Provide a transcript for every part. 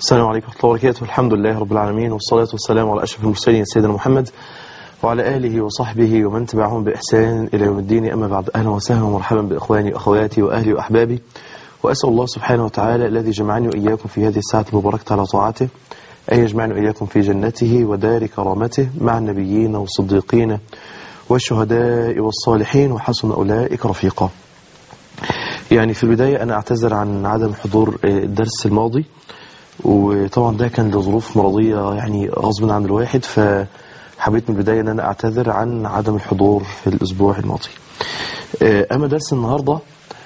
السلام عليكم ورحمة الله وبركاته الحمد لله رب العالمين والصلاة والسلام على أشرف المرسلين سيدنا محمد وعلى آله وصحبه ومن تبعهم بإحسان إلى يوم الدين أما بعد أهلا وسهلا ومرحبا بإخواني وأخواتي وأهلي وأحبابي وأسأل الله سبحانه وتعالى الذي جمعني وإياكم في هذه الساعة المباركة على طاعته أن يجمعني وإياكم في جنته ودار كرامته مع النبيين والصديقين والشهداء والصالحين وحسن أولئك رفيقا يعني في البداية أنا أعتذر عن عدم حضور الدرس الماضي وطبعا ده كان لظروف مرضية يعني غصب عن الواحد فحبيت من البداية أن أنا أعتذر عن عدم الحضور في الأسبوع الماضي أما درس النهاردة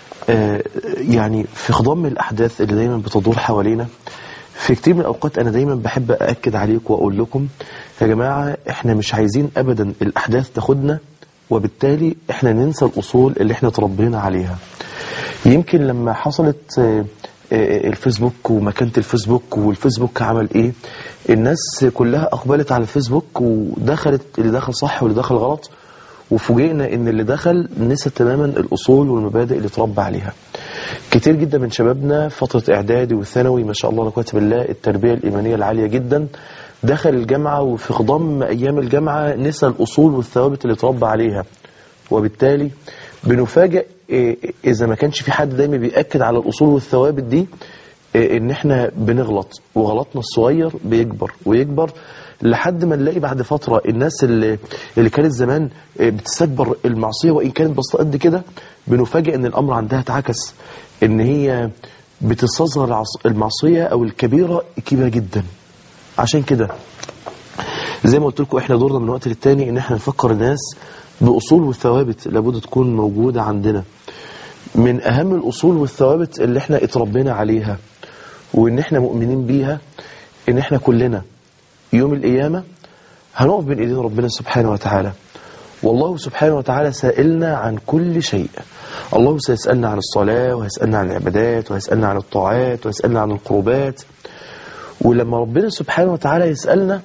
يعني في خضم الأحداث اللي دايما بتدور حوالينا في كتير من الأوقات أنا دايما بحب أأكد عليكم وأقول لكم يا جماعة إحنا مش عايزين أبدا الأحداث تاخدنا وبالتالي إحنا ننسى الأصول اللي إحنا تربينا عليها يمكن لما حصلت الفيسبوك ومكانة الفيسبوك والفيسبوك عمل ايه الناس كلها اقبلت على الفيسبوك ودخلت اللي دخل صح واللي دخل غلط وفوجئنا ان اللي دخل نسى تماما الاصول والمبادئ اللي اتربى عليها كتير جدا من شبابنا فترة اعدادي وثانوي ما شاء الله لا قوه بالله التربية الايمانية العالية جدا دخل الجامعة وفي خضم ايام الجامعة نسى الاصول والثوابت اللي اتربى عليها وبالتالي بنفاجئ إذا ما كانش في حد دايما بيأكد على الأصول والثوابت دي إن إحنا بنغلط وغلطنا الصغير بيكبر ويكبر لحد ما نلاقي بعد فترة الناس اللي, اللي كانت زمان بتستكبر المعصية وإن كانت بسيطة قد كده بنفاجئ إن الأمر عندها اتعكس إن هي بتستصغر المعصية أو الكبيرة كبيرة جدا عشان كده زي ما قلت لكم إحنا دورنا من وقت للتاني إن إحنا نفكر الناس بأصول والثوابت لابد تكون موجودة عندنا من أهم الأصول والثوابت اللي احنا اتربينا عليها وإن احنا مؤمنين بيها إن احنا كلنا يوم القيامة هنقف بين إيدين ربنا سبحانه وتعالى والله سبحانه وتعالى سائلنا عن كل شيء الله سيسألنا عن الصلاة وهيسألنا عن العبادات وهيسألنا عن الطاعات وهيسألنا عن القربات ولما ربنا سبحانه وتعالى يسألنا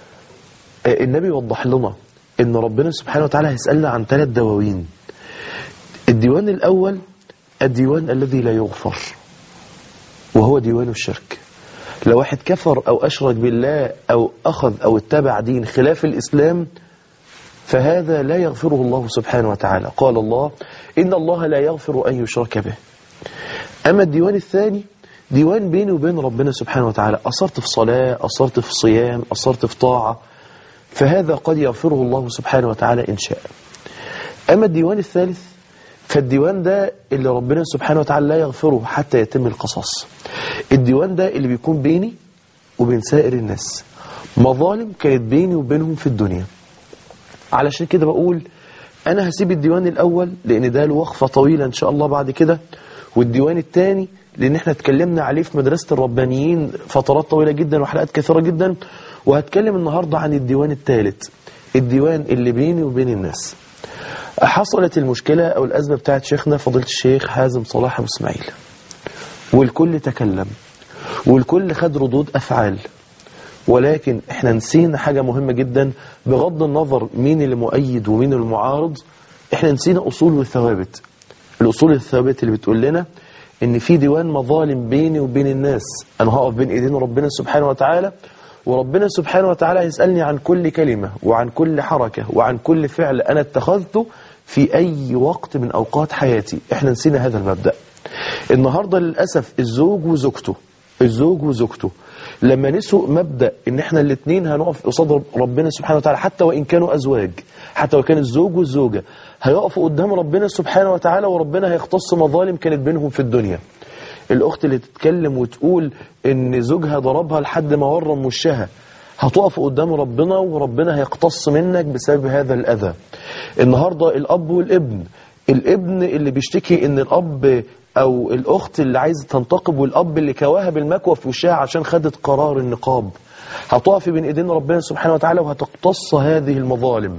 النبي وضح لنا ان ربنا سبحانه وتعالى هيسألنا عن ثلاث دواوين الديوان الأول الديوان الذي لا يغفر وهو ديوان الشرك لو واحد كفر أو أشرك بالله أو أخذ أو اتبع دين خلاف الإسلام فهذا لا يغفره الله سبحانه وتعالى قال الله إن الله لا يغفر أن يشرك به أما الديوان الثاني ديوان بيني وبين ربنا سبحانه وتعالى أصرت في صلاة أصرت في صيام أصرت في طاعة فهذا قد يغفره الله سبحانه وتعالى إن شاء أما الديوان الثالث فالديوان ده اللي ربنا سبحانه وتعالى لا يغفره حتى يتم القصاص الديوان ده اللي بيكون بيني وبين سائر الناس مظالم كانت بيني وبينهم في الدنيا علشان كده بقول أنا هسيب الديوان الأول لأن ده له وقفة طويلة إن شاء الله بعد كده والديوان الثاني لأن احنا اتكلمنا عليه في مدرسة الربانيين فترات طويلة جدا وحلقات كثيرة جدا وهتكلم النهاردة عن الديوان الثالث الديوان اللي بيني وبين الناس حصلت المشكلة أو الأزمة بتاعت شيخنا فضيلة الشيخ حازم صلاح أبو اسماعيل والكل تكلم والكل خد ردود أفعال ولكن احنا نسينا حاجة مهمة جدا بغض النظر مين اللي مؤيد ومين المعارض احنا نسينا أصول والثوابت الأصول والثوابت اللي بتقول لنا ان في ديوان مظالم بيني وبين الناس انا هقف بين ايدين ربنا سبحانه وتعالى وربنا سبحانه وتعالى يسألني عن كل كلمة وعن كل حركة وعن كل فعل أنا اتخذته في أي وقت من أوقات حياتي احنا نسينا هذا المبدأ النهاردة للأسف الزوج وزوجته الزوج وزوجته لما نسوا مبدأ ان احنا الاثنين هنقف قصاد ربنا سبحانه وتعالى حتى وإن كانوا أزواج حتى وكان الزوج والزوجة هيقفوا قدام ربنا سبحانه وتعالى وربنا هيختص مظالم كانت بينهم في الدنيا الأخت اللي تتكلم وتقول إن زوجها ضربها لحد ما ورم وشها هتقف قدام ربنا وربنا هيقتص منك بسبب هذا الأذى النهاردة الأب والابن الابن اللي بيشتكي إن الأب أو الأخت اللي عايزة تنتقب والأب اللي كواها بالمكوى في وشها عشان خدت قرار النقاب هتقف بين إيدين ربنا سبحانه وتعالى وهتقتص هذه المظالم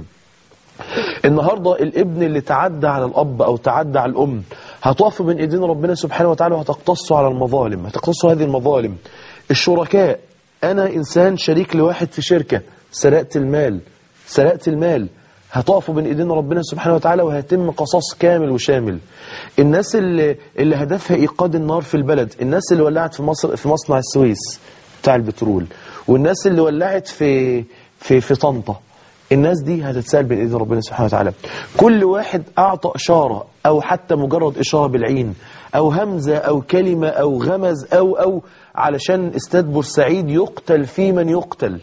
النهاردة الابن اللي تعدى على الأب أو تعدى على الأم هتقف بين ايدين ربنا سبحانه وتعالى وهتقتصوا على المظالم هتقتصوا هذه المظالم الشركاء انا انسان شريك لواحد في شركة سرقت المال سرقت المال هتقفوا بين ايدين ربنا سبحانه وتعالى وهيتم قصاص كامل وشامل الناس اللي, اللي هدفها ايقاد النار في البلد الناس اللي ولعت في مصر في مصنع السويس بتاع البترول والناس اللي ولعت في في في طنطا الناس دي هتتسال بين ايدين ربنا سبحانه وتعالى كل واحد اعطى اشاره او حتى مجرد اشاره بالعين او همزه او كلمه او غمز او او علشان استاد بورسعيد يقتل في من يقتل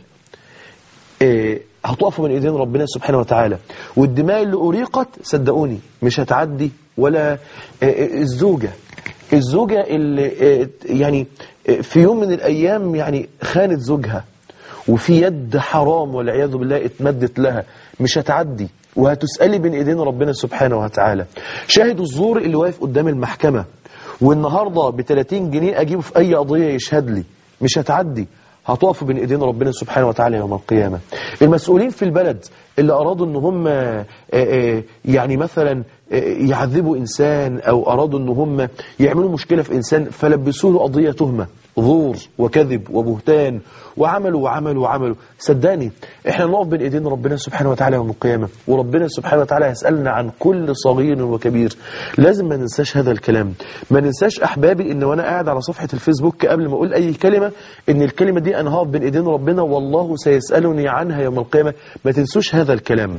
إيه، هتقفوا من ايدين ربنا سبحانه وتعالى والدماء اللي أريقت صدقوني مش هتعدي ولا إيه، الزوجة الزوجة اللي إيه، يعني إيه، في يوم من الأيام يعني خانت زوجها وفي يد حرام والعياذ بالله اتمدت لها مش هتعدي وهتسألي بين ايدين ربنا سبحانه وتعالى شاهد الزور اللي واقف قدام المحكمة والنهاردة ب 30 جنيه اجيبه في اي قضية يشهد لي مش هتعدي هتقفوا بين ايدين ربنا سبحانه وتعالى يوم القيامة المسؤولين في البلد اللي ارادوا ان هم آه، آه، يعني مثلا آه، يعذبوا انسان او ارادوا ان هم يعملوا مشكلة في انسان فلبسوه له قضية تهمة ظور وكذب وبهتان وعملوا وعملوا وعملوا صدقني احنا نقف بين ايدين ربنا سبحانه وتعالى يوم القيامة وربنا سبحانه وتعالى يسألنا عن كل صغير وكبير لازم ما ننساش هذا الكلام ما ننساش احبابي ان وانا قاعد على صفحة الفيسبوك قبل ما اقول اي كلمة ان الكلمة دي انا هقف بين ايدين ربنا والله سيسألني عنها يوم القيامة ما تنسوش هذا الكلام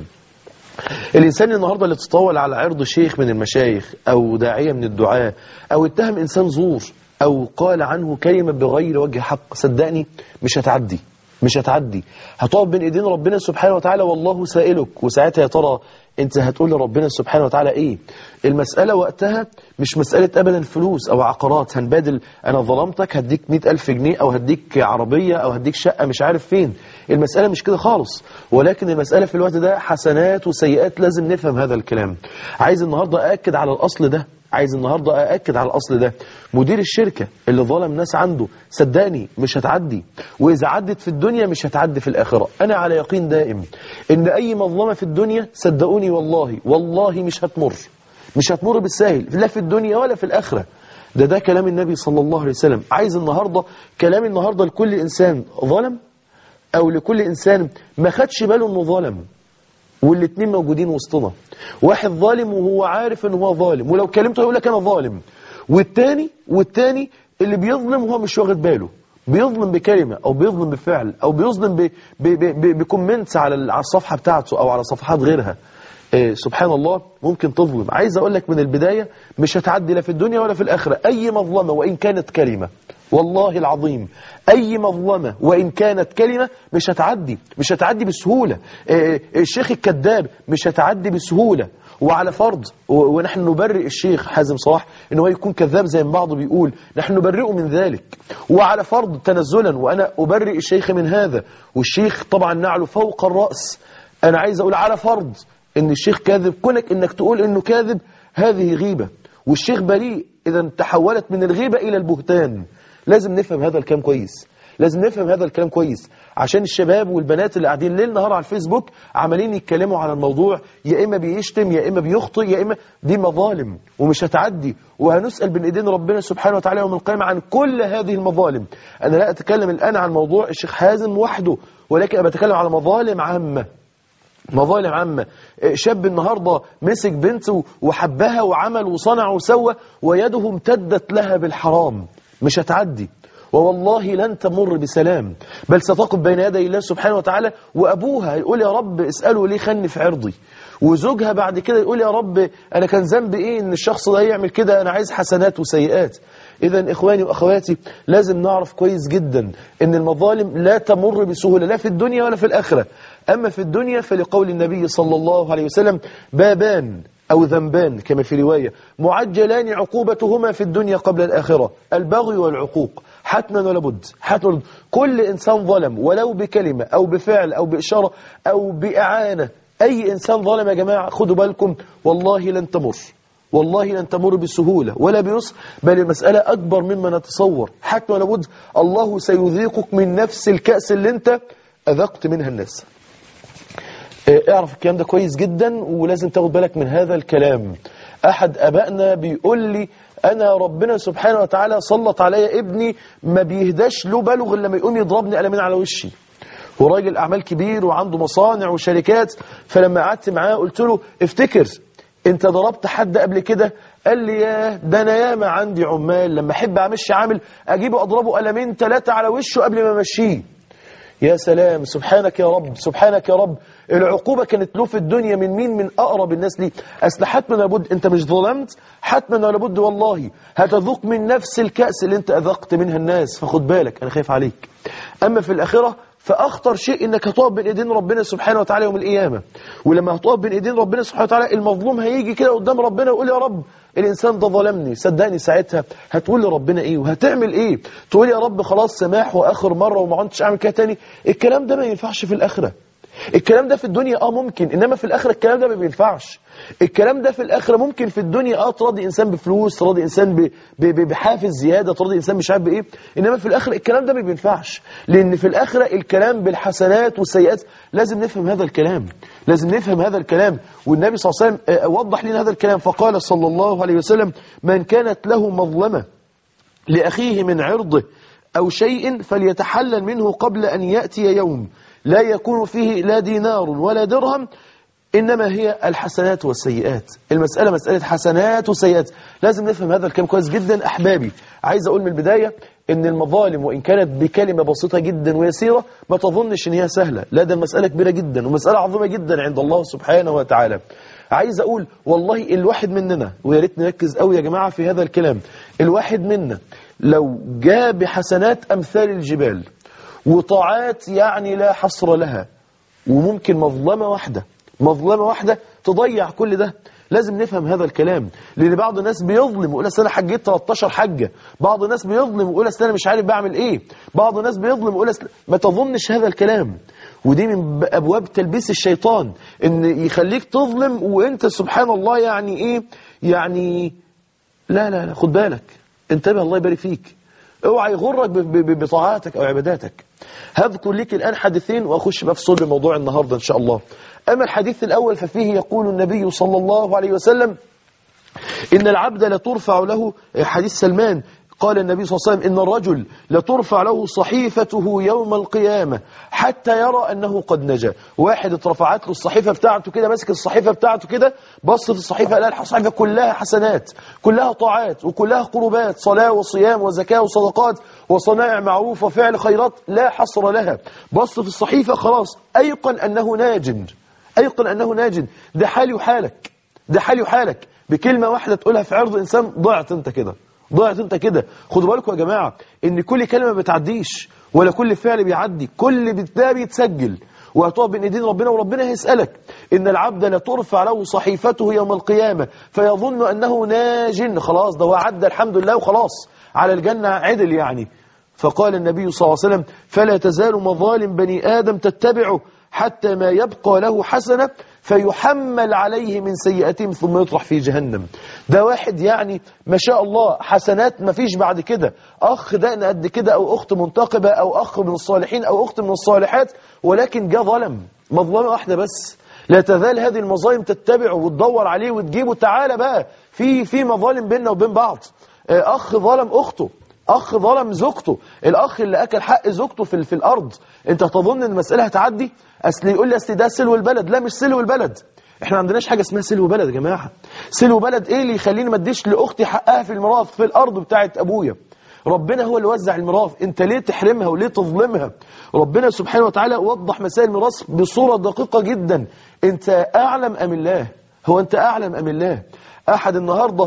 الإنسان النهاردة اللي تطاول على عرض شيخ من المشايخ أو داعية من الدعاة أو اتهم إنسان زور أو قال عنه كلمة بغير وجه حق صدقني مش هتعدي مش هتعدي هتقف بين ايدين ربنا سبحانه وتعالى والله سائلك وساعتها يا ترى انت هتقول لربنا سبحانه وتعالى ايه المسألة وقتها مش مسألة ابدا فلوس او عقارات هنبادل انا ظلمتك هديك مئة الف جنيه او هديك عربية او هديك شقة مش عارف فين المسألة مش كده خالص ولكن المسألة في الوقت ده حسنات وسيئات لازم نفهم هذا الكلام عايز النهاردة أأكد على الأصل ده عايز النهاردة أأكد على الأصل ده مدير الشركة اللي ظلم ناس عنده صدقني مش هتعدي وإذا عدت في الدنيا مش هتعدي في الآخرة أنا على يقين دائم إن أي مظلمة في الدنيا صدقوني والله والله مش هتمر مش هتمر بالساهل لا في الدنيا ولا في الآخرة ده ده كلام النبي صلى الله عليه وسلم عايز النهاردة كلام النهاردة لكل إنسان ظلم أو لكل إنسان ما خدش باله إنه ظلم والاثنين موجودين وسطنا واحد ظالم وهو عارف ان هو ظالم ولو كلمته هيقول لك انا ظالم والتاني والتاني اللي بيظلم وهو مش واخد باله بيظلم بكلمة او بيظلم بفعل او بيظلم ب- ب- ب- ب- بكومنتس على ال- على الصفحة بتاعته او على صفحات غيرها إيه سبحان الله ممكن تظلم عايز اقول لك من البداية مش هتعدي لا في الدنيا ولا في الاخرة اي مظلمة وان كانت كلمة والله العظيم أي مظلمة وإن كانت كلمة مش هتعدي مش هتعدي بسهولة إيه، الشيخ الكذاب مش هتعدي بسهولة وعلى فرض و- ونحن نبرئ الشيخ حازم صلاح ان هو يكون كذاب زي ما بعضه بيقول نحن نبرئه من ذلك وعلى فرض تنزلا وأنا أبرئ الشيخ من هذا والشيخ طبعا نعله فوق الرأس أنا عايز أقول على فرض ان الشيخ كاذب كونك انك تقول انه كاذب هذه غيبة والشيخ بريء اذا تحولت من الغيبة الى البهتان لازم نفهم هذا الكلام كويس لازم نفهم هذا الكلام كويس عشان الشباب والبنات اللي قاعدين ليل نهار على الفيسبوك عمالين يتكلموا على الموضوع يا اما بيشتم يا اما بيخطئ يا اما دي مظالم ومش هتعدي وهنسأل بين ايدين ربنا سبحانه وتعالى يوم القيامة عن كل هذه المظالم انا لا اتكلم الان عن موضوع الشيخ حازم وحده ولكن انا بتكلم على مظالم عامة مظالم عامة شاب النهاردة مسك بنته وحبها وعمل وصنع وسوى ويده امتدت لها بالحرام مش هتعدي ووالله لن تمر بسلام بل ستقف بين يدي الله سبحانه وتعالى وأبوها يقول يا رب اسأله ليه خني في عرضي وزوجها بعد كده يقول يا رب أنا كان ذنبي إيه إن الشخص ده يعمل كده أنا عايز حسنات وسيئات إذا إخواني وأخواتي لازم نعرف كويس جدا إن المظالم لا تمر بسهولة لا في الدنيا ولا في الآخرة أما في الدنيا فلقول النبي صلى الله عليه وسلم بابان أو ذنبان كما في رواية معجلان عقوبتهما في الدنيا قبل الآخرة البغي والعقوق حتما ولا بد حتما ولا بد. كل إنسان ظلم ولو بكلمة أو بفعل أو بإشارة أو بإعانة أي إنسان ظلم يا جماعة خدوا بالكم والله لن تمر والله لن تمر بسهولة ولا بيسر بل المسألة أكبر مما نتصور حتما ولا بد الله سيذيقك من نفس الكأس اللي انت أذقت منها الناس اه، اعرف الكلام ده كويس جدا ولازم تاخد بالك من هذا الكلام أحد أبائنا بيقول لي أنا ربنا سبحانه وتعالى سلط عليا ابني ما بيهداش له باله غير لما يقوم يضربني قلمين على وشي هو راجل أعمال كبير وعنده مصانع وشركات فلما قعدت معاه قلت له افتكر انت ضربت حد قبل كده قال لي ياه ده انا ياما عندي عمال لما احب امشي عامل اجيبه اضربه قلمين ثلاثه على وشه قبل ما امشيه يا سلام سبحانك يا رب سبحانك يا رب العقوبة كانت له في الدنيا من مين من أقرب الناس ليه أصل حتما لابد أنت مش ظلمت حتما لابد والله هتذوق من نفس الكأس اللي أنت أذقت منها الناس فخد بالك أنا خايف عليك أما في الآخرة فأخطر شيء إنك هتقف بين إيدين ربنا سبحانه وتعالى يوم القيامة ولما هتقف بين إيدين ربنا سبحانه وتعالى المظلوم هيجي كده قدام ربنا ويقول يا رب الإنسان ده ظلمني صدقني ساعتها هتقول لربنا إيه وهتعمل إيه تقول يا رب خلاص سماح وآخر مرة وما عدتش أعمل كده تاني الكلام ده ما ينفعش في الآخرة الكلام ده في الدنيا اه ممكن انما في الاخره الكلام ده ما بينفعش الكلام ده في الاخره ممكن في الدنيا اه تراضي انسان بفلوس تراضي انسان ب- ب- ب- بحافز زياده تراضي انسان مش عارف بايه انما في الاخره الكلام ده ما بينفعش لان في الاخره الكلام بالحسنات والسيئات لازم نفهم هذا الكلام لازم نفهم هذا الكلام والنبي صلى الله عليه وسلم آه، وضح لنا هذا الكلام فقال صلى الله عليه وسلم من كانت له مظلمه لأخيه من عرضه أو شيء فليتحلل منه قبل أن يأتي يوم لا يكون فيه لا دينار ولا درهم إنما هي الحسنات والسيئات المسألة مسألة حسنات وسيئات لازم نفهم هذا الكلام كويس جدا أحبابي عايز أقول من البداية إن المظالم وإن كانت بكلمة بسيطة جدا ويسيرة ما تظنش إن هي سهلة لا ده مسألة كبيرة جدا ومسألة عظيمة جدا عند الله سبحانه وتعالى عايز أقول والله الواحد مننا ويا ريت نركز قوي يا جماعة في هذا الكلام الواحد منا لو جاء بحسنات أمثال الجبال وطاعات يعني لا حصر لها وممكن مظلمة واحدة مظلمة واحدة تضيع كل ده لازم نفهم هذا الكلام لأن بعض الناس بيظلم ويقول أصل أنا حجيت 13 حجة بعض الناس بيظلم ويقول أصل أنا مش عارف بعمل إيه بعض الناس بيظلم ويقول أصل ما تظنش هذا الكلام ودي من أبواب تلبيس الشيطان إن يخليك تظلم وإنت سبحان الله يعني إيه يعني لا لا لا خد بالك انتبه الله يبارك فيك اوعى يغرك ب- ب- بطاعاتك او عباداتك هذكر لك الان حديثين واخش بقى في صلب موضوع النهارده ان شاء الله اما الحديث الاول ففيه يقول النبي صلى الله عليه وسلم إن العبد لترفع له حديث سلمان قال النبي صلى الله عليه وسلم إن الرجل لترفع له صحيفته يوم القيامة حتى يرى أنه قد نجا واحد اترفعت له الصحيفة بتاعته كده ماسك الصحيفة بتاعته كده بص في الصحيفة لقى الصحيفة كلها حسنات كلها طاعات وكلها قربات صلاة وصيام وزكاة وصدقات وصنائع معروف وفعل خيرات لا حصر لها بص في الصحيفة خلاص أيقن أنه ناج أيقن أنه ناج ده حالي وحالك ده حالي وحالك بكلمة واحدة تقولها في عرض إنسان ضعت أنت كده ضعت أنت كده خدوا بالكم يا جماعة إن كل كلمة ما بتعديش ولا كل فعل بيعدي كل ده بيتسجل وهتقف بين ايدين ربنا وربنا هيسألك إن العبد لترفع له صحيفته يوم القيامة فيظن أنه ناج خلاص ده هو عدى الحمد لله وخلاص على الجنة عدل يعني فقال النبي صلى الله عليه وسلم فلا تزال مظالم بني آدم تتبعه حتى ما يبقى له حسنة فيحمل عليه من سيئتهم ثم يطرح في جهنم ده واحد يعني ما شاء الله حسنات ما فيش بعد كده أخ دقن قد كده أو أخت منتقبة أو أخ من الصالحين أو أخت من الصالحات ولكن جاء ظلم مظلمة واحدة بس لا تزال هذه المظالم تتبعه وتدور عليه وتجيبه تعالى بقى في في مظالم بيننا وبين بعض آه، أخ ظلم أخته أخ ظلم زوجته الأخ اللي أكل حق زوجته في, في الأرض أنت تظن أن المسألة هتعدي أصل يقول لي أصل ده سلو البلد لا مش سلو البلد احنا ما عندناش حاجة اسمها سلو بلد يا جماعة سلو بلد ايه اللي يخليني ما اديش لأختي حقها في الميراث في الأرض بتاعت أبويا ربنا هو اللي وزع الميراث انت ليه تحرمها وليه تظلمها ربنا سبحانه وتعالى وضح مسائل الميراث بصورة دقيقة جدا انت أعلم أم الله هو انت أعلم أم الله أحد النهاردة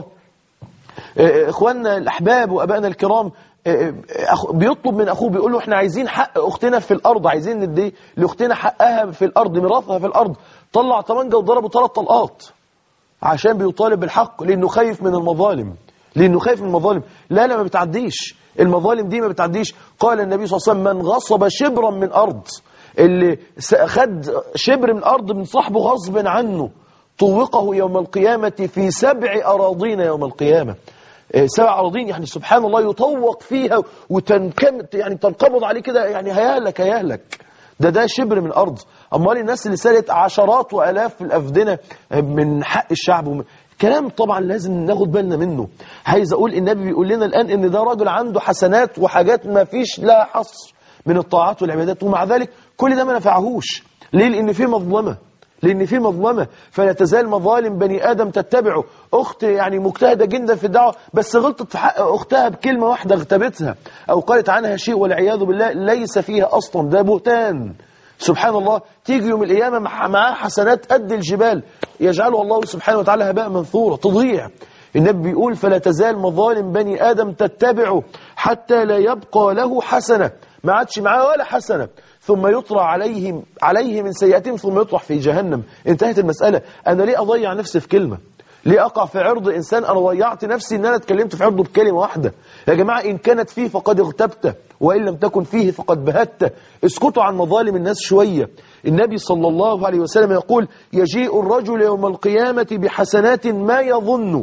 اخواننا الاحباب وابائنا الكرام أخ- بيطلب من اخوه بيقول له احنا عايزين حق اختنا في الارض عايزين ندي لاختنا حقها في الارض ميراثها في الارض طلع طمانجه وضربه ثلاث طلقات عشان بيطالب بالحق لانه خايف من المظالم لانه خايف من المظالم لا لا ما بتعديش المظالم دي ما بتعديش قال النبي صلى الله عليه وسلم من غصب شبرا من ارض اللي س- خد شبر من ارض من صاحبه غصب عنه طوقه يوم القيامة في سبع أراضين يوم القيامة آه، سبع أراضين يعني سبحان الله يطوق فيها وتنكم يعني تنقبض عليه كده يعني هيهلك هيهلك ده ده شبر من أرض أمال الناس اللي سالت عشرات وألاف في الأفدنة آه، من حق الشعب ومن كلام طبعا لازم ناخد بالنا منه عايز أقول النبي بيقول لنا الآن إن ده راجل عنده حسنات وحاجات ما فيش لها حصر من الطاعات والعبادات ومع ذلك كل ده ما نفعهوش ليه لأن في مظلمة لأن في مظلمة فلا تزال مظالم بني آدم تتبعه أخت يعني مجتهدة جدا في الدعوة بس غلطت في حق أختها بكلمة واحدة اغتابتها أو قالت عنها شيء والعياذ بالله ليس فيها أصلا ده بهتان سبحان الله تيجي يوم القيامة مع- معاه حسنات قد الجبال يجعله الله سبحانه وتعالى هباء منثورا تضيع النبي بيقول فلا تزال مظالم بني آدم تتبعه حتى لا يبقى له حسنة ما عادش معاه ولا حسنة ثم يطرح عليهم عليه من سيئاتهم ثم يطرح في جهنم انتهت المسألة أنا ليه أضيع نفسي في كلمة ليه أقع في عرض إنسان أنا ضيعت نفسي إن أنا اتكلمت في عرضه بكلمة واحدة يا جماعة إن كانت فيه فقد اغتبته وإن لم تكن فيه فقد بهته اسكتوا عن مظالم الناس شوية النبي صلى الله عليه وسلم يقول يجيء الرجل يوم القيامة بحسنات ما يظن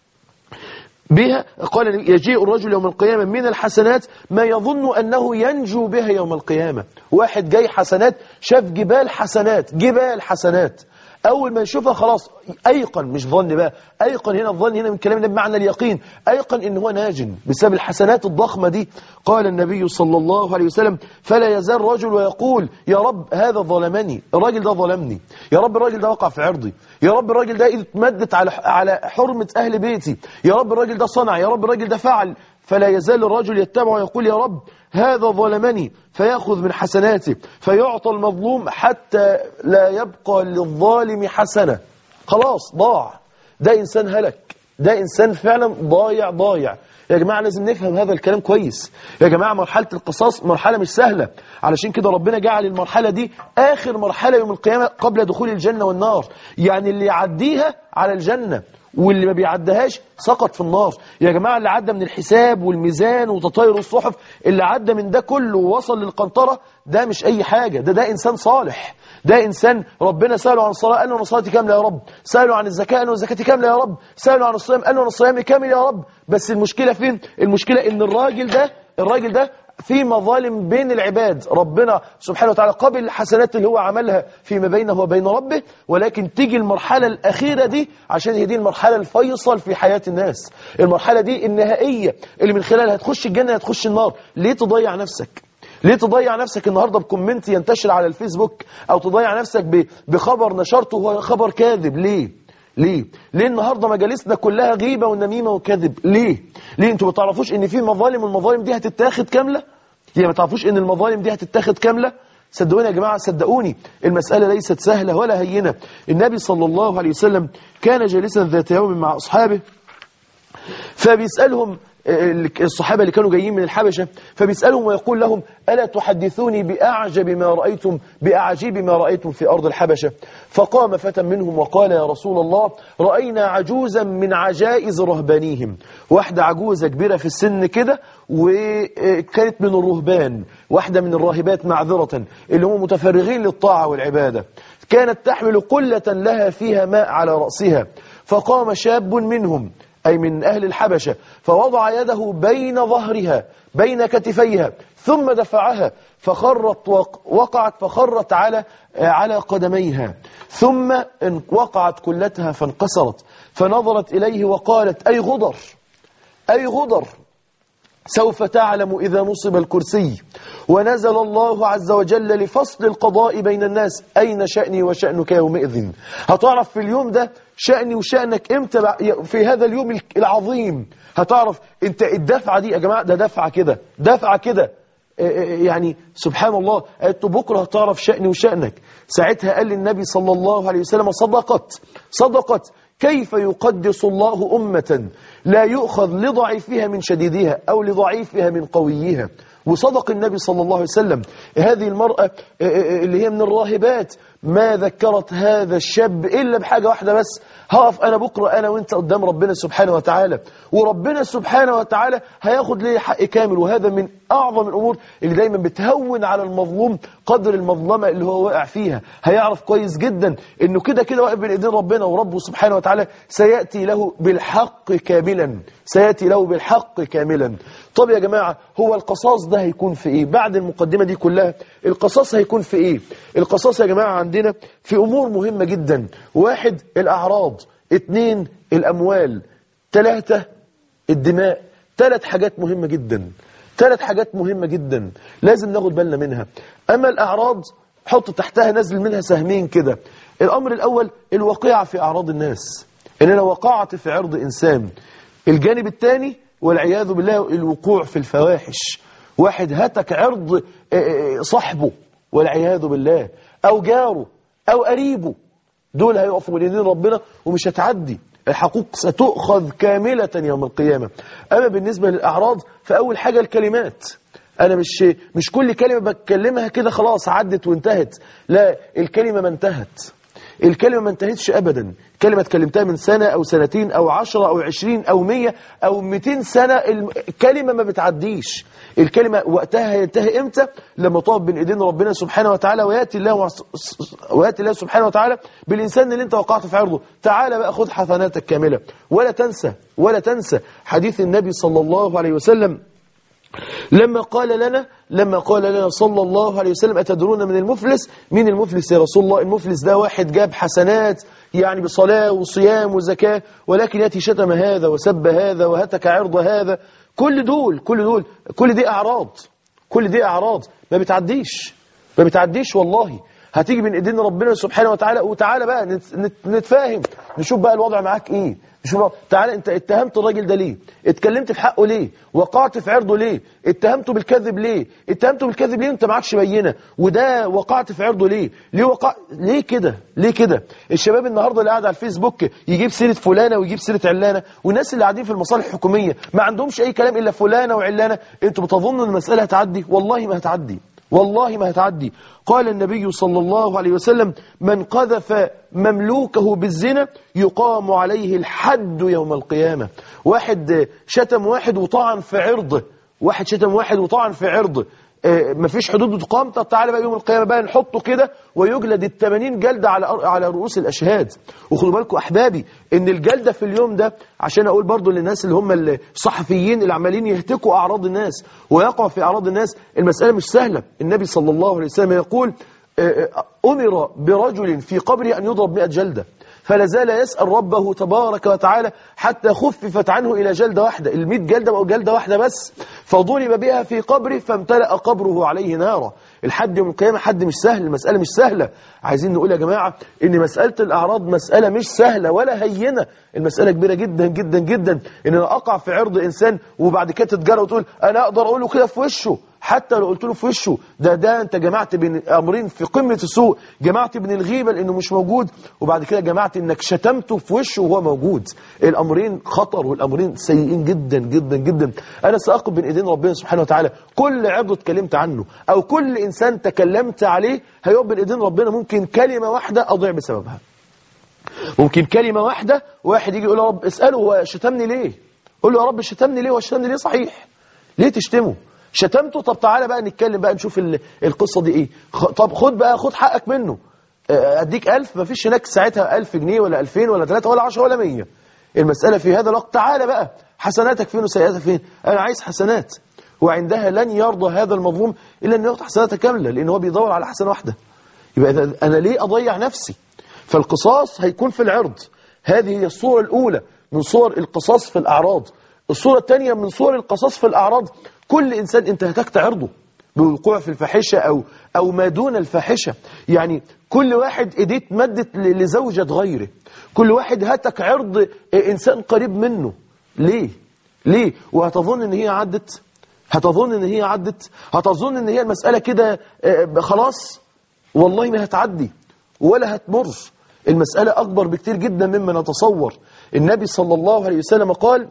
بها قال يجيء الرجل يوم القيامة من الحسنات ما يظن أنه ينجو بها يوم القيامة واحد جاي حسنات شاف جبال حسنات جبال حسنات أول ما يشوفها خلاص أيقن مش ظن بقى أيقن هنا الظن هنا من كلام النبي معنى اليقين أيقن إن هو ناج بسبب الحسنات الضخمة دي قال النبي صلى الله عليه وسلم فلا يزال رجل ويقول يا رب هذا ظلمني الراجل ده ظلمني يا رب الراجل ده وقع في عرضي يا رب الراجل ده ايده اتمدت على على حرمة أهل بيتي يا رب الراجل ده صنع يا رب الراجل ده فعل فلا يزال الرجل يتبع ويقول يا رب هذا ظلمني فيأخذ من حسناته فيعطى المظلوم حتى لا يبقى للظالم حسنة خلاص ضاع ده إنسان هلك ده إنسان فعلا ضايع ضايع يا جماعة لازم نفهم هذا الكلام كويس يا جماعة مرحلة القصاص مرحلة مش سهلة علشان كده ربنا جعل المرحلة دي آخر مرحلة يوم القيامة قبل دخول الجنة والنار يعني اللي يعديها على الجنة واللي ما بيعدهاش سقط في النار يا جماعة اللي عدى من الحساب والميزان وتطاير الصحف اللي عدى من ده كله ووصل للقنطرة ده مش أي حاجة ده ده إنسان صالح ده إنسان ربنا سأله عن الصلاة قال له أنا صلاتي كاملة يا رب سأله عن الزكاة قال له زكاتي كاملة يا رب سأله عن الصيام قال له أنا صيامي كامل يا رب بس المشكلة فين المشكلة إن الراجل ده الراجل ده في مظالم بين العباد ربنا سبحانه وتعالى قبل الحسنات اللي هو عملها فيما بينه وبين ربه ولكن تيجي المرحلة الأخيرة دي عشان هي دي المرحلة الفيصل في حياة الناس المرحلة دي النهائية اللي من خلالها هتخش الجنة هتخش النار ليه تضيع نفسك ليه تضيع نفسك النهاردة بكومنت ينتشر على الفيسبوك أو تضيع نفسك ب- بخبر نشرته هو خبر كاذب ليه ليه؟ ليه النهاردة مجالسنا كلها غيبة ونميمة وكذب ليه؟ ليه انتوا ما تعرفوش ان في مظالم والمظالم دي هتتاخد كاملة؟ يعني ما تعرفوش ان المظالم دي هتتاخد كاملة؟ صدقوني يا جماعة صدقوني المسألة ليست سهلة ولا هينة النبي صلى الله عليه وسلم كان جالسا ذات يوم مع أصحابه فبيسألهم الصحابة اللي كانوا جايين من الحبشة فبيسألهم ويقول لهم ألا تحدثوني بأعجب ما رأيتم بأعجيب ما رأيتم في أرض الحبشة فقام فتى منهم وقال يا رسول الله رأينا عجوزا من عجائز رهبانيهم واحدة عجوزة كبيرة في السن كده وكانت من الرهبان واحدة من الراهبات معذرة اللي هم متفرغين للطاعة والعبادة كانت تحمل قلة لها فيها ماء على رأسها فقام شاب منهم أي من أهل الحبشة فوضع يده بين ظهرها بين كتفيها ثم دفعها فخرت وق- وقعت فخرت على على قدميها ثم ان- وقعت كلتها فانكسرت فنظرت إليه وقالت أي غدر أي غدر سوف تعلم إذا نصب الكرسي ونزل الله عز وجل لفصل القضاء بين الناس أين شأني وشأنك يومئذ هتعرف في اليوم ده شأني وشأنك إمتى بع- في هذا اليوم العظيم هتعرف انت الدفعة دي يا جماعة ده دفعة كده دفعة كده إيه إيه يعني سبحان الله قالت له بكرة هتعرف شأني وشأنك ساعتها قال النبي صلى الله عليه وسلم صدقت صدقت كيف يقدس الله أمة لا يؤخذ لضعيفها من شديدها أو لضعيفها من قويها وصدق النبي صلى الله عليه وسلم هذه المرأة اللي هي من الراهبات ما ذكرت هذا الشاب إلا بحاجة واحدة بس هقف أنا بكرة أنا وإنت قدام ربنا سبحانه وتعالى وربنا سبحانه وتعالى هياخد لي حق كامل وهذا من أعظم الأمور اللي دايما بتهون على المظلوم قدر المظلمة اللي هو واقع فيها هيعرف كويس جدا إنه كده كده واقف بين إيدين ربنا وربه سبحانه وتعالى سيأتي له بالحق كاملا سيأتي له بالحق كاملا طب يا جماعة هو القصاص ده هيكون في إيه بعد المقدمة دي كلها القصاص هيكون في إيه القصاص يا جماعة عندنا في أمور مهمة جدا واحد الأعراض اتنين الأموال ثلاثة الدماء ثلاث حاجات مهمة جدا ثلاث حاجات مهمة جدا لازم ناخد بالنا منها أما الأعراض حط تحتها نزل منها سهمين كده الأمر الأول الوقيعة في أعراض الناس إن أنا وقعت في عرض إنسان الجانب الثاني والعياذ بالله الوقوع في الفواحش واحد هتك عرض صاحبه والعياذ بالله أو جاره أو قريبه دول هيقفوا بين يدين ربنا ومش هتعدي الحقوق ستؤخذ كاملة يوم القيامة أما بالنسبة للأعراض فأول حاجة الكلمات أنا مش مش كل كلمة بتكلمها كده خلاص عدت وانتهت لا الكلمة ما انتهت الكلمة ما انتهتش أبدا كلمة اتكلمتها من سنة أو سنتين أو عشرة أو عشرين أو مية أو ميتين سنة الكلمة ما بتعديش الكلمة وقتها هينتهي إمتى لما تقف بين إيدين ربنا سبحانه وتعالى ويأتي الله, ويأتي الله سبحانه وتعالى بالإنسان اللي انت وقعت في عرضه تعالى بقى خذ حسناتك كاملة ولا تنسى ولا تنسى حديث النبي صلى الله عليه وسلم لما قال لنا لما قال لنا صلى الله عليه وسلم أتدرون من المفلس مين المفلس يا رسول الله المفلس ده واحد جاب حسنات يعني بصلاة وصيام وزكاة ولكن يأتي شتم هذا وسب هذا وهتك عرض هذا كل دول كل دول كل دي أعراض كل دي أعراض ما بتعديش ما بتعديش والله هتيجي من ايدين ربنا سبحانه وتعالى وتعالى بقى نتفاهم نشوف بقى الوضع معاك ايه نشوف تعالى انت اتهمت الراجل ده ليه اتكلمت في حقه ليه وقعت في عرضه ليه اتهمته بالكذب ليه اتهمته بالكذب ليه انت معكش بينه وده وقعت في عرضه ليه ليه وقع ليه كده ليه كده الشباب النهارده اللي قاعد على الفيسبوك يجيب سيره فلانه ويجيب سيره علانه والناس اللي قاعدين في المصالح الحكوميه ما عندهمش اي كلام الا فلانه وعلانه انتوا بتظنوا ان المساله هتعدي والله ما هتعدي والله ما هتعدي قال النبي صلى الله عليه وسلم من قذف مملوكه بالزنا يقام عليه الحد يوم القيامة واحد شتم واحد وطعن في عرضه واحد شتم واحد وطعن في عرضه آه مفيش حدود تقام طب تعالى بقى يوم القيامة بقى نحطه كده ويجلد ال 80 جلدة على على رؤوس الأشهاد وخدوا بالكم أحبابي إن الجلدة في اليوم ده عشان أقول برضو للناس اللي هم الصحفيين اللي عمالين يهتكوا أعراض الناس ويقعوا في أعراض الناس المسألة مش سهلة النبي صلى الله عليه وسلم يقول آه أمر برجل في قبره أن يضرب 100 جلدة فلا زال يسأل ربه تبارك وتعالى حتى خففت عنه إلى جلدة واحدة المئة جلدة بقوا جلدة واحدة بس فضرب بها في قبره فامتلأ قبره عليه نارا الحد يوم القيامة حد مش سهل المسألة مش سهلة عايزين نقول يا جماعة إن مسألة الأعراض مسألة مش سهلة ولا هينة المسألة كبيرة جدا جدا جدا إن أنا أقع في عرض إنسان وبعد كده تتجرى وتقول أنا أقدر أقوله كده في وشه حتى لو قلت له في وشه ده ده انت جمعت بين امرين في قمه السوء جمعت بين الغيبه لانه مش موجود وبعد كده جمعت انك شتمته في وشه وهو موجود الامرين خطر والامرين سيئين جدا جدا جدا انا ساقف بين ايدين ربنا سبحانه وتعالى كل عرض اتكلمت عنه او كل انسان تكلمت عليه هيقف بين ايدين ربنا ممكن كلمه واحده اضيع بسببها ممكن كلمه واحده واحد يجي يقول يا رب اساله هو شتمني ليه قول له يا رب شتمني ليه وشتمني ليه صحيح ليه تشتمه شتمته طب تعالى بقى نتكلم بقى نشوف القصة دي ايه طب خد بقى خد حقك منه اديك ألف مفيش هناك ساعتها ألف جنيه ولا ألفين ولا ثلاثة ولا عشرة ولا مية المسألة في هذا الوقت تعالى بقى حسناتك فين وسيئاتك فين أنا عايز حسنات وعندها لن يرضى هذا المظلوم إلا أن يعطي حسناته كاملة لأن هو بيدور على حسنة واحدة يبقى أنا ليه أضيع نفسي فالقصاص هيكون في العرض هذه هي الصورة الأولى من صور القصاص في الأعراض الصورة الثانية من صور القصاص في الأعراض كل إنسان أنت هتكت عرضه بالوقوع في الفاحشة أو, أو ما دون الفاحشة يعني كل واحد إيديت مدت لزوجة غيره كل واحد هتك عرض إنسان قريب منه ليه؟ ليه؟ وهتظن إن هي عدت هتظن إن هي عدت هتظن إن هي المسألة كده خلاص والله ما هتعدي ولا هتمر المسألة أكبر بكتير جدا مما نتصور النبي صلى الله عليه وسلم قال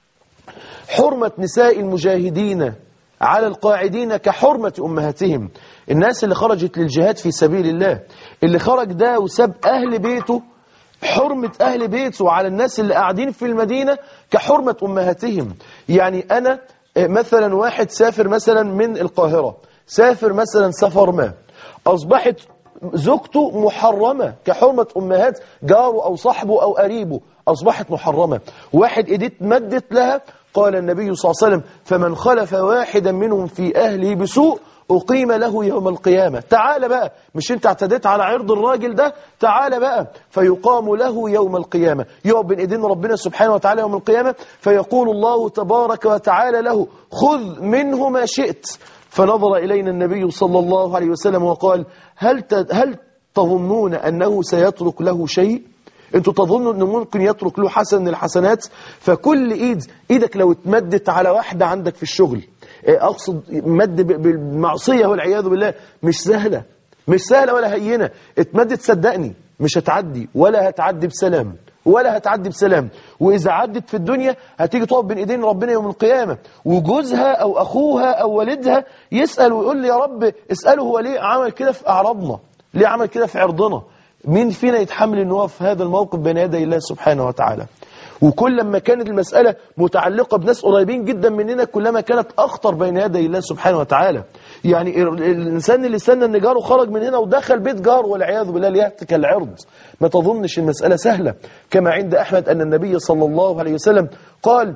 حرمة نساء المجاهدين على القاعدين كحرمة أمهاتهم الناس اللي خرجت للجهاد في سبيل الله اللي خرج ده وساب أهل بيته حرمة أهل بيته على الناس اللي قاعدين في المدينة كحرمة أمهاتهم يعني أنا مثلا واحد سافر مثلا من القاهرة سافر مثلا سفر ما أصبحت زوجته محرمة كحرمة أمهات جاره أو صاحبه أو قريبه أصبحت محرمة واحد إيديت مدت لها قال النبي صلى الله عليه وسلم فمن خلف واحدا منهم في أهله بسوء أقيم له يوم القيامة تعال بقى مش انت اعتديت على عرض الراجل ده تعال بقى فيقام له يوم القيامة يقف بين ايدين ربنا سبحانه وتعالى يوم القيامة فيقول الله تبارك وتعالى له خذ منه ما شئت فنظر إلينا النبي صلى الله عليه وسلم وقال هل هل تظنون أنه سيترك له شيء انتوا تظنوا انه ممكن يترك له حسن من الحسنات فكل ايد ايدك لو اتمدت على واحدة عندك في الشغل اه، اقصد مد ب- بالمعصية والعياذ بالله مش سهلة مش سهلة ولا هينة اتمدت صدقني مش هتعدي ولا هتعدي بسلام ولا هتعدي بسلام وإذا عدت في الدنيا هتيجي تقف بين إيدين ربنا يوم القيامة وجوزها أو أخوها أو والدها يسأل ويقول لي يا رب اسأله هو ليه عمل كده في أعراضنا ليه عمل كده في عرضنا مين فينا يتحمل ان هو في هذا الموقف بين يدي الله سبحانه وتعالى وكل ما كانت المسألة متعلقة بناس قريبين جدا مننا كلما كانت أخطر بين يدي الله سبحانه وتعالى يعني ال- الإنسان اللي استنى أن جاره خرج من هنا ودخل بيت جاره والعياذ بالله ليهتك العرض ما تظنش المسألة سهلة كما عند أحمد أن النبي صلى الله عليه وسلم قال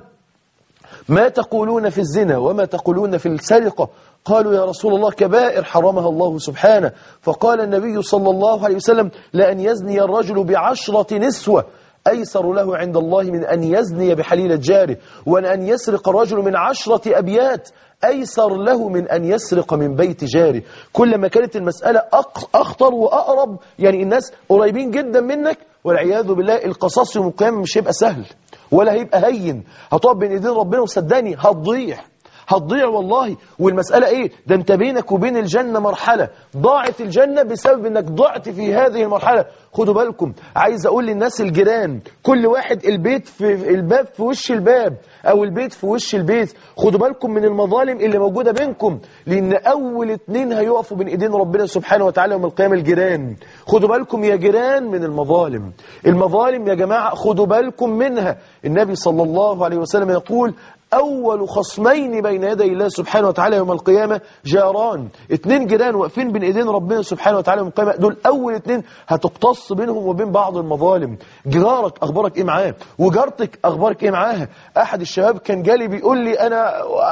ما تقولون في الزنا وما تقولون في السرقة قالوا يا رسول الله كبائر حرمها الله سبحانه فقال النبي صلى الله عليه وسلم لأن يزني الرجل بعشرة نسوة أيسر له عند الله من أن يزني بحليلة جاره وأن يسرق الرجل من عشرة أبيات أيسر له من أن يسرق من بيت جاره كلما كانت المسألة أق- أخطر وأقرب يعني الناس قريبين جدا منك والعياذ بالله القصاص يوم القيامة مش هيبقى سهل ولا هيبقى هين هتقف بين ايدين ربنا وصدقني هتضيع هتضيع والله والمسألة ايه ده انت بينك وبين الجنة مرحلة ضاعت الجنة بسبب انك ضعت في هذه المرحلة خدوا بالكم عايز اقول للناس الجيران كل واحد البيت في الباب في وش الباب او البيت في وش البيت خدوا بالكم من المظالم اللي موجودة بينكم لان اول اتنين هيقفوا بين ايدين ربنا سبحانه وتعالى يوم القيامة الجيران خدوا بالكم يا جيران من المظالم المظالم يا جماعة خدوا بالكم منها النبي صلى الله عليه وسلم يقول أول خصمين بين يدي الله سبحانه وتعالى يوم القيامة جاران اتنين جيران واقفين بين ايدين ربنا سبحانه وتعالى يوم القيامة دول أول اتنين هتقتص بينهم وبين بعض المظالم جارك أخبارك إيه معاه وجارتك أخبارك إيه معاها أحد الشباب كان جالي بيقول لي أنا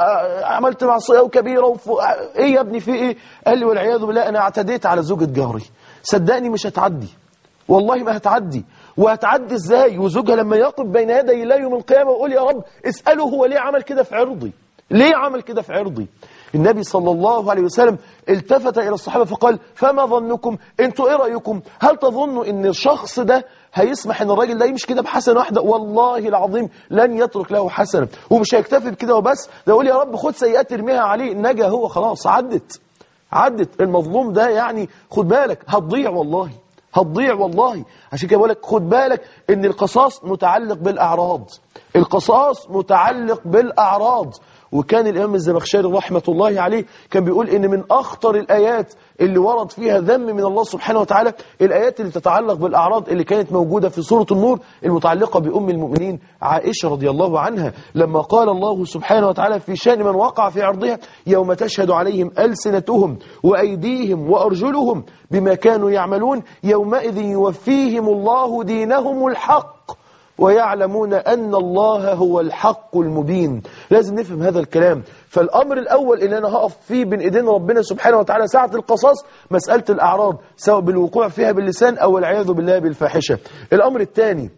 عملت معصية وكبيرة وف... إيه يا ابني في إيه قال لي والعياذ بالله أنا اعتديت على زوجة جاري صدقني مش هتعدي والله ما هتعدي وهتعدي ازاي وزوجها لما يقف بين يدي الله يوم القيامة ويقول يا رب اسأله هو ليه عمل كده في عرضي ليه عمل كده في عرضي النبي صلى الله عليه وسلم التفت إلى الصحابة فقال فما ظنكم انتوا ايه رأيكم هل تظنوا ان الشخص ده هيسمح ان الراجل ده يمشي كده بحسنة واحدة والله العظيم لن يترك له حسنة ومش هيكتفي بكده وبس ده يقول يا رب خد سيئات ارميها عليه نجا هو خلاص عدت عدت المظلوم ده يعني خد بالك هتضيع والله هتضيع والله عشان كده بقول لك خد بالك ان القصاص متعلق بالاعراض القصاص متعلق بالاعراض وكان الامام الزمخشري رحمه الله عليه كان بيقول ان من اخطر الايات اللي ورد فيها ذم من الله سبحانه وتعالى الايات اللي تتعلق بالاعراض اللي كانت موجوده في سوره النور المتعلقه بام المؤمنين عائشه رضي الله عنها لما قال الله سبحانه وتعالى في شان من وقع في عرضها يوم تشهد عليهم السنتهم وايديهم وارجلهم بما كانوا يعملون يومئذ يوفيهم الله دينهم الحق ويعلمون أن الله هو الحق المبين لازم نفهم هذا الكلام فالأمر الأول اللي أنا هقف فيه بين إيدين ربنا سبحانه وتعالى ساعة القصاص مسألة الأعراض سواء بالوقوع فيها باللسان أو العياذ بالله بالفاحشة الأمر الثاني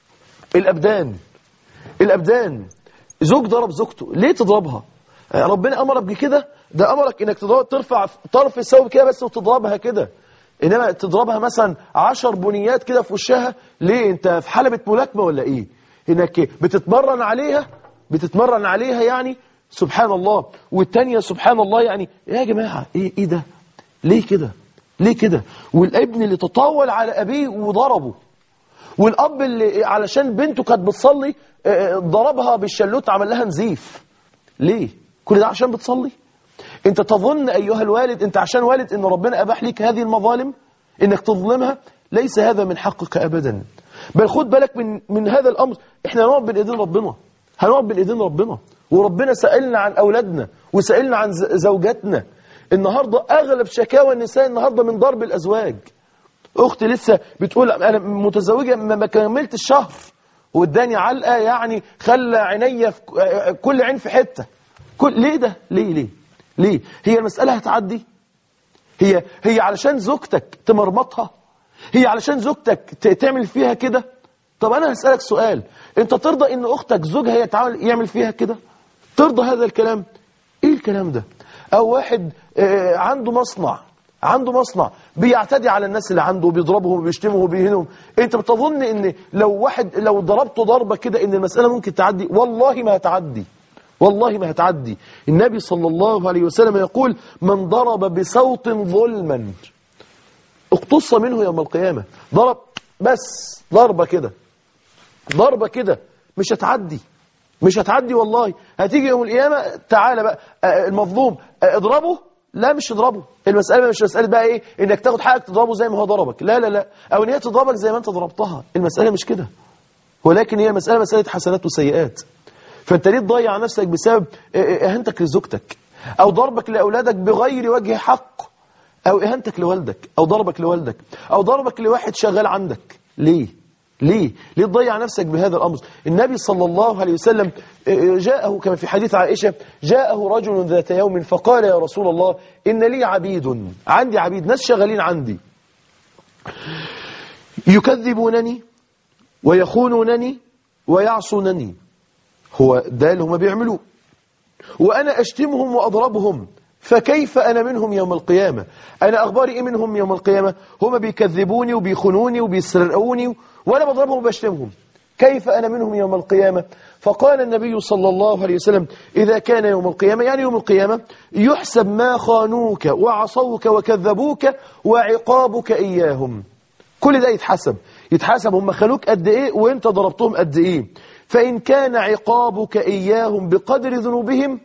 الأبدان الأبدان زوج ضرب زوجته ليه تضربها ربنا أمرك بكده ده أمرك إنك تضرب ترفع طرف الثوب كده بس وتضربها كده إنما تضربها مثلا عشر بنيات كده في وشها ليه أنت في حلبة ملاكمة ولا إيه إنك بتتمرن عليها بتتمرن عليها يعني سبحان الله والتانية سبحان الله يعني يا جماعة إيه, إيه ده ليه كده ليه كده والابن اللي تطاول على أبيه وضربه والأب اللي علشان بنته كانت بتصلي آه، ضربها بالشلوت عمل لها نزيف ليه كل ده عشان بتصلي انت تظن ايها الوالد انت عشان والد ان ربنا اباح لك هذه المظالم انك تظلمها ليس هذا من حقك ابدا بل خد بالك من من هذا الامر احنا هنقعد بين ايدين ربنا هنقعد بين ايدين ربنا وربنا سالنا عن اولادنا وسالنا عن ز- زوجاتنا النهارده اغلب شكاوى النساء النهارده من ضرب الازواج اختي لسه بتقول انا متزوجه ما ما كملتش شهر واداني علقه يعني خلى عينيا في ك- كل عين في حته كل ليه ده ليه ليه ليه هي المساله هتعدي هي هي علشان زوجتك تمرمطها هي علشان زوجتك ت- تعمل فيها كده طب انا هسالك سؤال انت ترضى ان اختك زوجها يتعامل يعمل فيها كده ترضى هذا الكلام ايه الكلام ده او واحد آه، عنده مصنع عنده مصنع بيعتدي على الناس اللي عنده بيضربهم وبيشتمهم وبيهنهم انت بتظن ان لو واحد لو ضربته ضربة كده ان المسألة ممكن تعدي والله ما هتعدي والله ما هتعدي النبي صلى الله عليه وسلم يقول من ضرب بصوت ظلما اقتص منه يوم القيامة ضرب بس ضربة كده ضربة كده مش هتعدي مش هتعدي والله هتيجي يوم القيامة تعالى بقى آه، المظلوم آه، اضربه لا مش اضربه المسألة مش مسألة بقى ايه انك تاخد حقك تضربه زي ما هو ضربك لا لا لا او ان هي تضربك زي ما انت ضربتها المسألة مش كده ولكن هي مسألة مسألة حسنات وسيئات فانت ليه تضيع نفسك بسبب آه، آه، اهانتك لزوجتك او ضربك لاولادك بغير وجه حق او اهانتك لوالدك او ضربك لوالدك او ضربك لواحد شغال عندك ليه ليه ليه تضيع نفسك بهذا الامر النبي صلى الله عليه وسلم آه، جاءه كما في حديث عائشه جاءه رجل ذات يوم فقال يا رسول الله ان لي عبيد عندي عبيد ناس شغالين عندي يكذبونني ويخونونني ويعصونني هو ده اللي هم بيعملوه وأنا أشتمهم وأضربهم فكيف أنا منهم يوم القيامة أنا أخباري إيه منهم يوم القيامة هم بيكذبوني وبيخونوني وبيسرقوني وأنا بضربهم وبشتمهم كيف أنا منهم يوم القيامة فقال النبي صلى الله عليه وسلم إذا كان يوم القيامة يعني يوم القيامة يحسب ما خانوك وعصوك وكذبوك وعقابك إياهم كل ده يتحسب يتحسب هم خانوك قد إيه وإنت ضربتهم قد إيه فإن كان عقابك إياهم بقدر ذنوبهم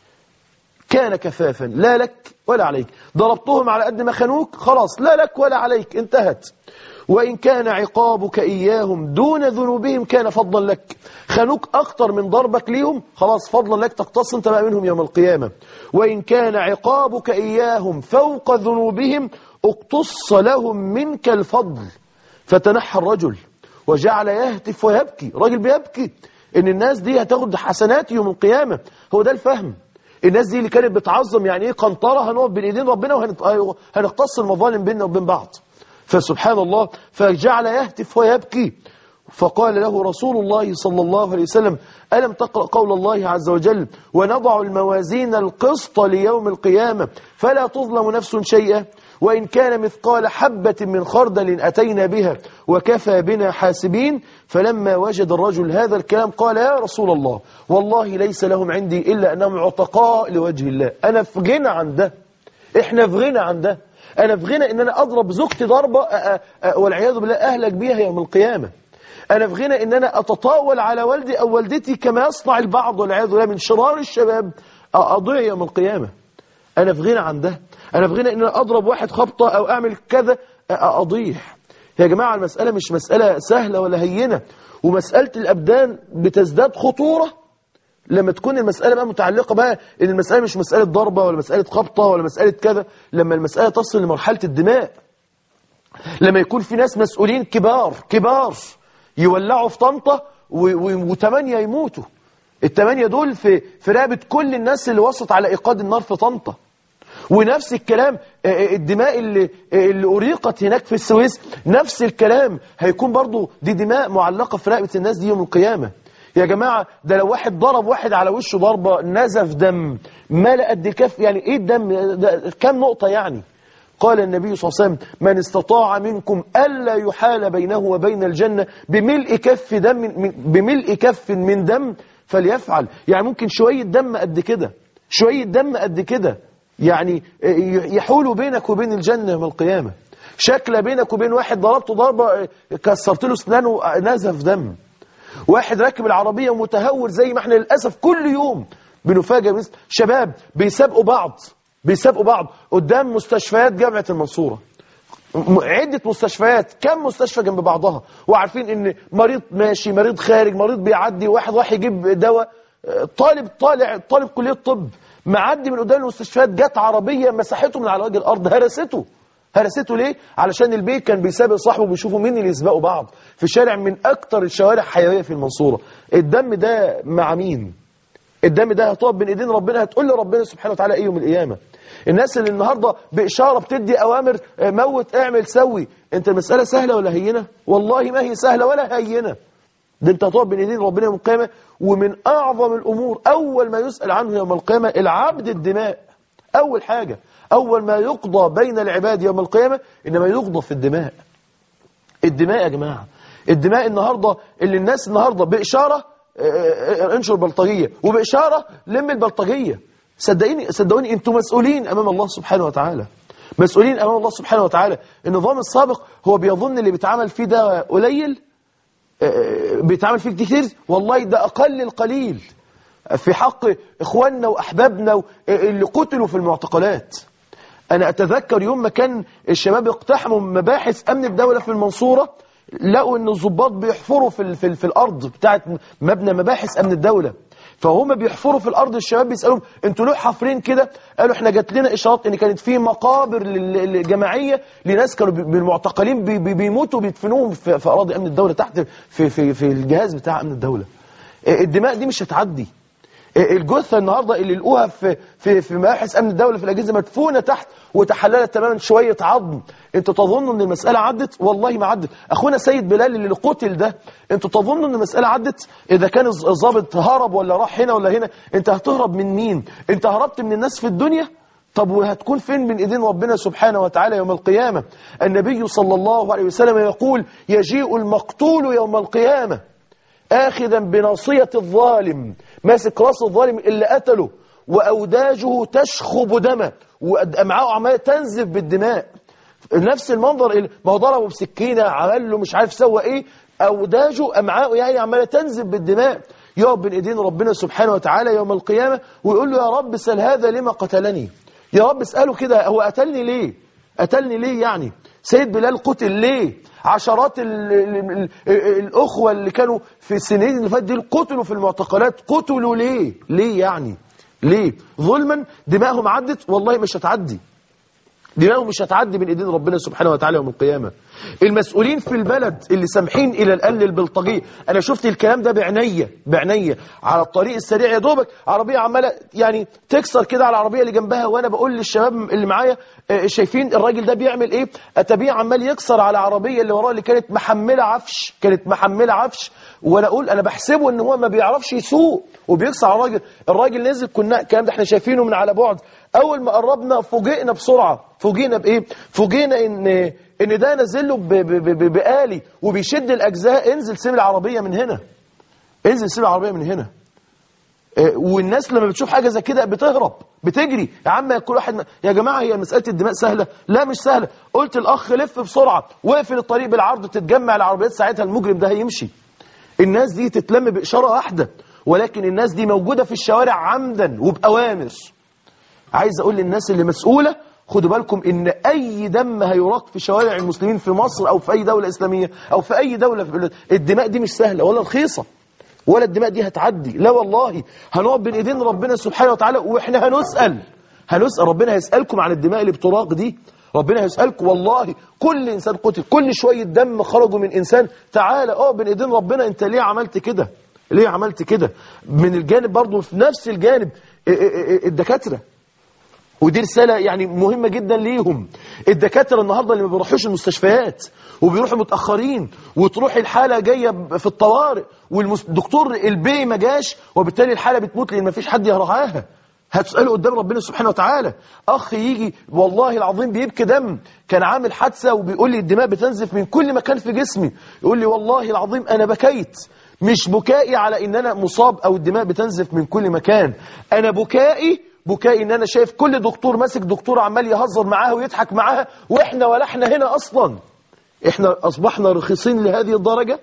كان كفافا لا لك ولا عليك ضربتهم على قد ما خانوك خلاص لا لك ولا عليك انتهت وإن كان عقابك إياهم دون ذنوبهم كان فضلا لك خانوك أكتر من ضربك ليهم خلاص فضلا لك تقتص انت بقى منهم يوم القيامة وإن كان عقابك إياهم فوق ذنوبهم اقتص لهم منك الفضل فتنحى الرجل وجعل يهتف ويبكي راجل بيبكي ان الناس دي هتاخد حسنات يوم القيامة هو ده الفهم الناس دي اللي كانت بتعظم يعني ايه قنطرة هنقف بين ايدين ربنا وهنقتص المظالم بيننا وبين بعض فسبحان الله فجعل يهتف ويبكي فقال له رسول الله صلى الله عليه وسلم ألم تقرأ قول الله عز وجل ونضع الموازين القسط ليوم القيامة فلا تظلم نفس شيئا وإن كان مثقال حبة من خردل أتينا بها وكفى بنا حاسبين فلما وجد الرجل هذا الكلام قال يا رسول الله والله ليس لهم عندي إلا أنهم عتقاء لوجه الله أنا في غنى عن ده إحنا في غنى عن ده أنا في غنى إن أنا أضرب زوجتي ضربة أ- أ- أ- والعياذ بالله أهلك بيها يوم القيامة أنا في غنى إن أنا أتطاول على والدي أو والدتي كما يصنع البعض والعياذ بالله من شرار الشباب أ- أضيع يوم القيامة أنا في غنى عن ده أنا في غنى إن أنا أضرب واحد خبطة أو أعمل كذا أ- أضيع يا جماعة المسألة مش مسألة سهلة ولا هينة ومسألة الأبدان بتزداد خطورة لما تكون المسألة بقى متعلقة بقى إن المسألة مش مسألة ضربة ولا مسألة خبطة ولا مسألة كذا لما المسألة تصل لمرحلة الدماء لما يكون في ناس مسؤولين كبار كبار يولعوا في طنطا و- و- وثمانية يموتوا الثمانية دول في في رقبة كل الناس اللي وصلت على إيقاد النار في طنطا ونفس الكلام آه، آه، الدماء اللي آه، اللي أريقت هناك في السويس نفس الكلام هيكون برضو دي دماء معلقة في رقبة الناس دي يوم القيامة يا جماعة ده لو واحد ضرب واحد على وشه ضربة نزف دم ملأ قد الكف يعني ايه الدم ده كام نقطة يعني قال النبي صلى الله عليه وسلم من استطاع منكم ألا يحال بينه وبين الجنة بملء كف دم من بملء كف من دم فليفعل يعني ممكن شوية دم قد كده شوية دم قد كده يعني يحول بينك وبين الجنة يوم القيامة شكل بينك وبين واحد ضربته ضربة كسرت له اسنانه نزف دم واحد راكب العربية ومتهور زي ما احنا للأسف كل يوم بنفاجئ بس شباب بيسابقوا بعض بيسابقوا بعض قدام مستشفيات جامعة المنصورة م- عدة مستشفيات كم مستشفى جنب بعضها وعارفين ان مريض ماشي مريض خارج مريض بيعدي واحد راح يجيب دواء آه، طالب طالع طالب كلية طب معدي من قدام المستشفيات جت عربية مسحته من على وجه الأرض هرسته هرسته ليه؟ علشان البيت كان بيسابق صاحبه بيشوفوا مين اللي يسبقوا بعض في شارع من أكتر الشوارع حيوية في المنصورة الدم ده مع مين؟ الدم ده هتقف بين ايدين ربنا هتقول لربنا سبحانه وتعالى ايه يوم القيامه الناس اللي النهارده باشاره بتدي اوامر آه، موت اعمل سوي انت المساله سهله ولا هينه والله ما هي سهله ولا هينه ده انت هتقف بين ايدين ربنا يوم القيامه ومن اعظم الامور اول ما يسال عنه يوم القيامه العبد الدماء أول حاجة أول ما يقضى بين العباد يوم القيامة إنما يقضى في الدماء الدماء يا جماعة الدماء النهاردة اللي الناس النهاردة بإشارة آه، آه، انشر بلطجية وبإشارة لم البلطجية صدقيني صدقوني انتم مسؤولين أمام الله سبحانه وتعالى مسؤولين أمام الله سبحانه وتعالى النظام السابق هو بيظن اللي بيتعمل فيه ده قليل آه، بيتعمل فيه كتير والله ده أقل القليل في حق إخواننا وأحبابنا و- اللي قتلوا في المعتقلات أنا أتذكر يوم ما كان الشباب اقتحموا مباحث أمن الدولة في المنصورة لقوا أن الضباط بيحفروا في, ال- في, ال- في الأرض بتاعت مبنى مباحث أمن الدولة فهم بيحفروا في الأرض الشباب بيسألهم أنتوا ليه حافرين كده قالوا احنا جات لنا إشارات أن كانت في مقابر لل- الجماعية لناس كانوا بي- بالمعتقلين بي- بي- بيموتوا بيدفنوهم في, في أراضي أمن الدولة تحت في, في, في الجهاز بتاع أمن الدولة الدماء دي مش هتعدي الجثة النهاردة اللي لقوها في في في مباحث أمن الدولة في الأجهزة مدفونة تحت وتحللت تماما شوية عظم انتوا تظنوا ان المسألة عدت والله ما عدت اخونا سيد بلال اللي قتل ده انتوا تظنوا ان المسألة عدت اذا كان الز- الضابط هرب ولا راح هنا ولا هنا انت هتهرب من مين انت هربت من الناس في الدنيا طب وهتكون فين من ايدين ربنا سبحانه وتعالى يوم القيامة النبي صلى الله عليه وسلم يقول يجيء المقتول يوم القيامة آخذا بناصية الظالم ماسك راس الظالم اللي قتله وأوداجه تشخب دمه وأمعاءه عمالة تنزف بالدماء نفس المنظر اللي- ما هو ضربه بسكينة عمل له مش عارف سوى ايه أوداجه أمعاءه يعني عمالة تنزف بالدماء يقف بين ايدين ربنا سبحانه وتعالى يوم القيامة ويقول له يا رب سل هذا لما قتلني يا رب اسأله كده هو قتلني ليه قتلني ليه يعني سيد بلال قتل ليه عشرات ال ال ال ال الأخوة اللي كانوا في السنين اللي فاتت دي قتلوا في المعتقلات قتلوا ليه ليه يعني ليه ظلما دماءهم عدت والله مش هتعدي دماغهم مش هتعدي من ايدين ربنا سبحانه وتعالى يوم القيامة المسؤولين في البلد اللي سامحين الى الان للبلطجيه انا شفت الكلام ده بعنية بعنية على الطريق السريع يا دوبك عربية عمالة يعني تكسر كده على العربية اللي جنبها وانا بقول للشباب اللي معايا آه، شايفين الراجل ده بيعمل ايه اتابيه عمال يكسر على العربية اللي وراه اللي كانت محملة عفش كانت محملة عفش وانا اقول انا بحسبه ان هو ما بيعرفش يسوق وبيكسر على الراجل الراجل نزل كنا الكلام ده احنا شايفينه من على بعد اول ما قربنا فوجئنا بسرعه فوجئنا بايه فوجئنا ان ان ده نازل له ب- ب- ب- بآلي وبيشد الاجزاء انزل سيب العربيه من هنا انزل سيب العربيه من هنا آه، والناس لما بتشوف حاجه زي كده بتهرب بتجري يا عم كل واحد ما- يا جماعه هي مساله الدماء سهله لا مش سهله قلت الاخ لف بسرعه واقفل الطريق بالعرض تتجمع العربيات ساعتها المجرم ده هيمشي الناس دي تتلم باشاره واحده ولكن الناس دي موجوده في الشوارع عمدا وباوامر عايز اقول للناس اللي مسؤولة خدوا بالكم ان اي دم هيراق في شوارع المسلمين في مصر او في اي دولة اسلامية او في اي دولة في البلاد الدماء دي مش سهلة ولا رخيصة ولا الدماء دي هتعدي لا والله هنقف بين ايدين ربنا سبحانه وتعالى واحنا هنسأل هنسأل ربنا هيسألكم عن الدماء اللي بتراق دي ربنا هيسألكم والله كل انسان قتل كل شوية دم خرجوا من انسان تعالى اه بين ايدين ربنا انت ليه عملت كده ليه عملت كده من الجانب برضه في نفس الجانب ا- ا- ا- الدكاترة ودي رسالة يعني مهمة جدا ليهم الدكاترة النهاردة اللي ما بيروحوش المستشفيات وبيروحوا متأخرين وتروح الحالة جاية ب- في الطوارئ والدكتور البي ما جاش وبالتالي الحالة بتموت لأن ما فيش حد يرعاها هتسأله قدام ربنا سبحانه وتعالى أخ يجي والله العظيم بيبكي دم كان عامل حادثة وبيقول لي الدماء بتنزف من كل مكان في جسمي يقول لي والله العظيم أنا بكيت مش بكائي على ان انا مصاب او الدماء بتنزف من كل مكان انا بكائي بكائي ان انا شايف كل دكتور ماسك دكتور عمال يهزر معاها ويضحك معاها واحنا ولا احنا هنا اصلا احنا اصبحنا رخيصين لهذه الدرجة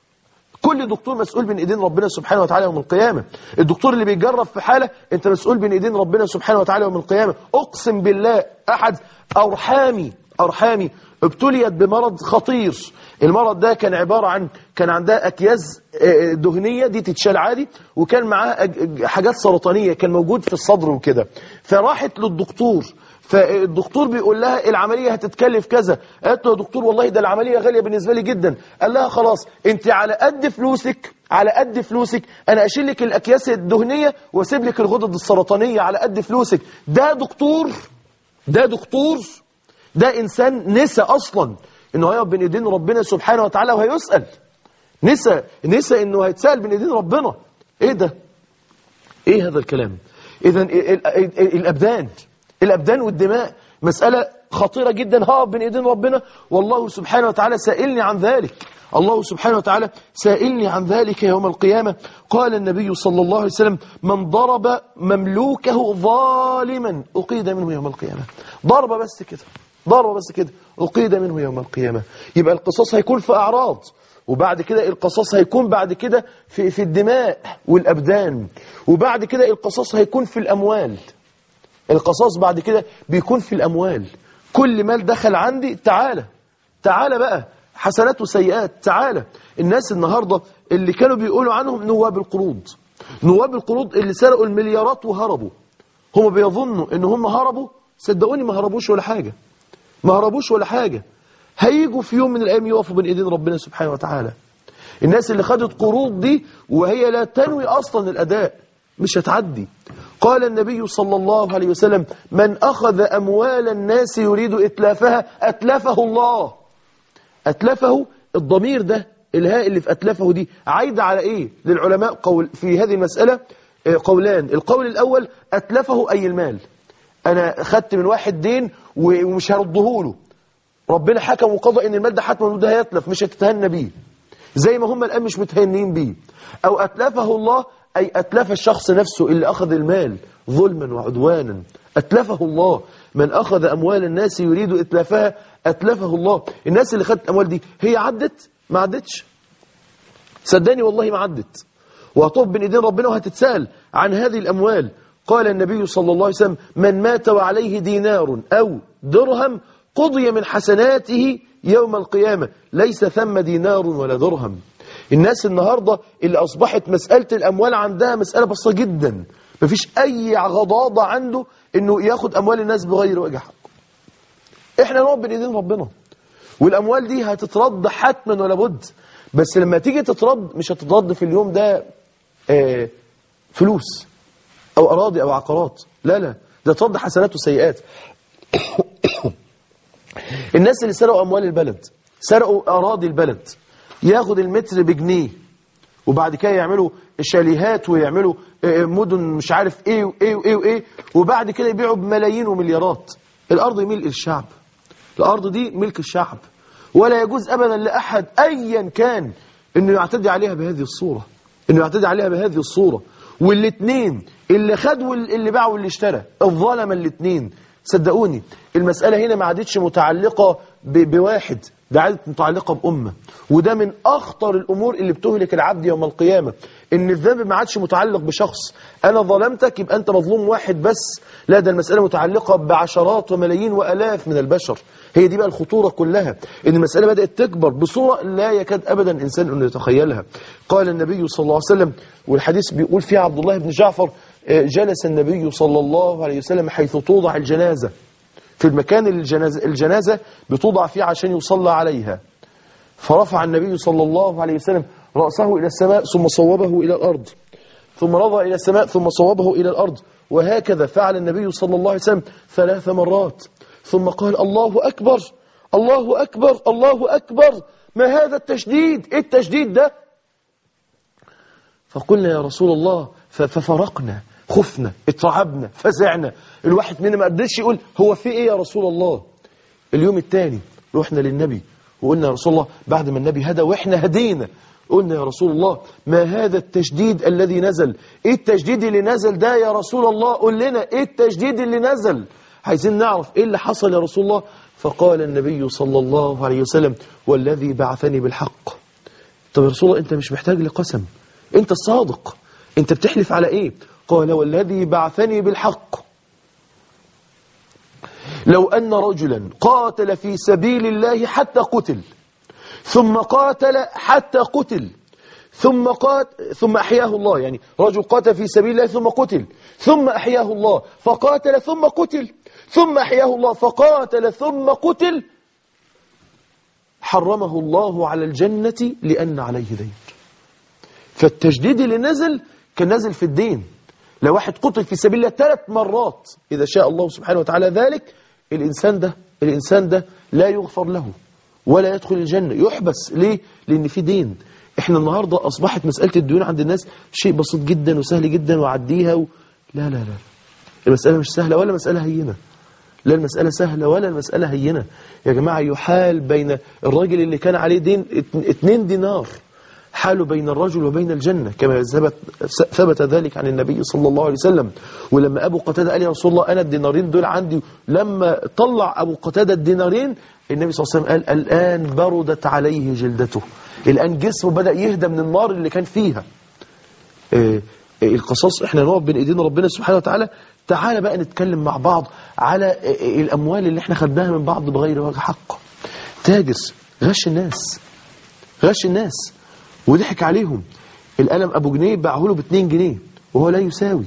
كل دكتور مسؤول بين ايدين ربنا سبحانه وتعالى يوم القيامة الدكتور اللي بيجرب في حالة انت مسؤول بين ايدين ربنا سبحانه وتعالى يوم القيامة اقسم بالله احد ارحامي ارحامي ابتليت بمرض خطير المرض ده كان عبارة عن كان عندها اكياس آه، دهنية دي تتشال عادي وكان معاها أج- حاجات سرطانية كان موجود في الصدر وكده فراحت للدكتور فالدكتور بيقول لها العملية هتتكلف كذا قالت له يا دكتور والله ده العملية غالية بالنسبة لي جدا قال لها خلاص انت على قد فلوسك على قد فلوسك انا اشيل لك الاكياس الدهنية واسيب لك الغدد السرطانية على قد فلوسك ده دكتور ده دكتور ده انسان نسى اصلا انه هيقف بين ايدين ربنا سبحانه وتعالى وهيسأل نسى نسى انه هيتسأل بين ايدين ربنا ايه ده ايه هذا الكلام اذا ال- ال- ال- الابدان الأبدان والدماء مسألة خطيرة جدا هقف بين ايدين ربنا والله سبحانه وتعالى سائلني عن ذلك الله سبحانه وتعالى سائلني عن ذلك يوم القيامة قال النبي صلى الله عليه وسلم من ضرب مملوكه ظالما أقيد منه يوم القيامة ضرب بس كده ضرب بس كده أقيد منه يوم القيامة يبقى القصاص هيكون في أعراض وبعد كده القصاص هيكون بعد كده في, في الدماء والأبدان وبعد كده القصاص هيكون في الأموال القصاص بعد كده بيكون في الأموال كل مال دخل عندي تعالى تعالى بقى حسنات وسيئات تعالى الناس النهاردة اللي كانوا بيقولوا عنهم نواب القروض نواب القروض اللي سرقوا المليارات وهربوا هم بيظنوا ان هم هربوا صدقوني ما هربوش ولا حاجة ما هربوش ولا حاجة هيجوا في يوم من الأيام يقفوا بين ايدين ربنا سبحانه وتعالى الناس اللي خدت قروض دي وهي لا تنوي أصلا الأداء مش هتعدي قال النبي صلى الله عليه وسلم من أخذ أموال الناس يريد إتلافها أتلفه الله أتلفه الضمير ده الهاء اللي في أتلفه دي عايدة على إيه للعلماء قول في هذه المسألة آه، قولان القول الأول أتلفه أي المال أنا خدت من واحد دين و- ومش هرده له ربنا حكم وقضى ان المال ده حتما ده هيتلف مش هتتهنى بيه زي ما هم الآن مش متهنين بيه أو أتلفه الله أي أتلف الشخص نفسه اللي أخذ المال ظلما وعدوانا أتلفه الله من أخذ أموال الناس يريد إتلافها أتلفه الله الناس اللي خدت الأموال دي هي عدت ما عدتش صدقني والله ما عدت وهتقف بين ايدين ربنا وهتتسأل عن هذه الأموال قال النبي صلى الله عليه وسلم من مات وعليه دينار أو درهم قضي من حسناته يوم القيامة ليس ثم دينار ولا درهم الناس النهاردة اللي أصبحت مسألة الأموال عندها مسألة بسيطة جدا مفيش أي غضاضة عنده إنه ياخد أموال الناس بغير وجه حق إحنا نقف بين إيدين ربنا والأموال دي هتترد حتما ولا بد بس لما تيجي تترد مش هتترد في اليوم ده آه، فلوس أو أراضي أو عقارات لا لا ده ترد حسنات وسيئات الناس اللي سرقوا أموال البلد سرقوا أراضي البلد ياخد المتر بجنيه وبعد كده يعملوا شاليهات ويعملوا آه، مدن مش عارف ايه وايه وايه وايه وبعد كده يبيعوا بملايين ومليارات الأرض ملء الشعب الأرض دي ملك الشعب ولا يجوز أبدا لأحد أيا كان أنه يعتدي عليها بهذه الصورة أنه يعتدي عليها بهذه الصورة والاثنين اللي خد واللي باع واللي اشترى الظلم الاثنين صدقوني المسألة هنا ما عادتش متعلقة ب- بواحد ده عادت متعلقة بأمة وده من أخطر الأمور اللي بتهلك العبد يوم القيامة إن الذنب ما عادش متعلق بشخص أنا ظلمتك يبقى أنت مظلوم واحد بس لا ده المسألة متعلقة بعشرات وملايين وألاف من البشر هي دي بقى الخطورة كلها إن المسألة بدأت تكبر بصورة لا يكاد أبدا إنسان أنه يتخيلها قال النبي صلى الله عليه وسلم والحديث بيقول فيه عبد الله بن جعفر آه، جلس النبي صلى الله عليه وسلم حيث توضع الجنازة في المكان اللي الجنازة, الجنازة بتوضع فيه عشان يصلى عليها فرفع النبي صلى الله عليه وسلم رأسه إلى السماء ثم صوبه إلى الأرض ثم رضى إلى السماء ثم صوبه إلى الأرض وهكذا فعل النبي صلى الله عليه وسلم ثلاث مرات ثم قال الله أكبر الله أكبر الله أكبر ما هذا التشديد إيه التشديد ده فقلنا يا رسول الله ف- ففرقنا خفنا اترعبنا فزعنا الواحد منا ما قدرش يقول هو في ايه يا رسول الله اليوم الثاني رحنا للنبي وقلنا يا رسول الله بعد ما النبي هدى واحنا هدينا قلنا يا رسول الله ما هذا التشديد الذي نزل ايه التشديد اللي نزل ده يا رسول الله قل لنا ايه التشديد اللي نزل عايزين نعرف ايه اللي حصل يا رسول الله فقال النبي صلى الله عليه وسلم والذي بعثني بالحق طب يا رسول الله انت مش محتاج لقسم انت الصادق انت بتحلف على ايه قال والذي بعثني بالحق لو أن رجلا قاتل في سبيل الله حتى قتل ثم قاتل حتى قتل ثم قات ثم أحياه الله يعني رجل قاتل في سبيل الله ثم قتل ثم أحياه الله فقاتل ثم قتل ثم أحياه الله فقاتل ثم قتل حرمه الله على الجنة لأن عليه دين فالتجديد اللي نزل كان نزل في الدين لو واحد قتل في سبيل الله ثلاث مرات إذا شاء الله سبحانه وتعالى ذلك الإنسان ده الإنسان ده لا يغفر له ولا يدخل الجنة يحبس ليه؟ لأن في دين احنا النهاردة أصبحت مسألة الديون عند الناس شيء بسيط جدا وسهل جدا وعديها و... لا لا لا المسألة مش سهلة ولا مسألة هينة لا المسألة سهلة ولا المسألة هينة يا جماعة يحال بين الراجل اللي كان عليه دين اتنين دينار حاله بين الرجل وبين الجنة كما ثبت, ثبت ذلك عن النبي صلى الله عليه وسلم ولما أبو قتادة قال يا رسول الله أنا الدينارين دول عندي لما طلع أبو قتادة الدينارين النبي صلى الله عليه وسلم قال الآن بردت عليه جلدته الآن جسمه بدأ يهدى من النار اللي كان فيها إيه القصاص احنا نقف بين ايدين ربنا سبحانه وتعالى تعالى بقى نتكلم مع بعض على الاموال اللي احنا خدناها من بعض بغير وجه حق تاجر غش الناس غش الناس وضحك عليهم القلم ابو جنيه باعه له ب 2 جنيه وهو لا يساوي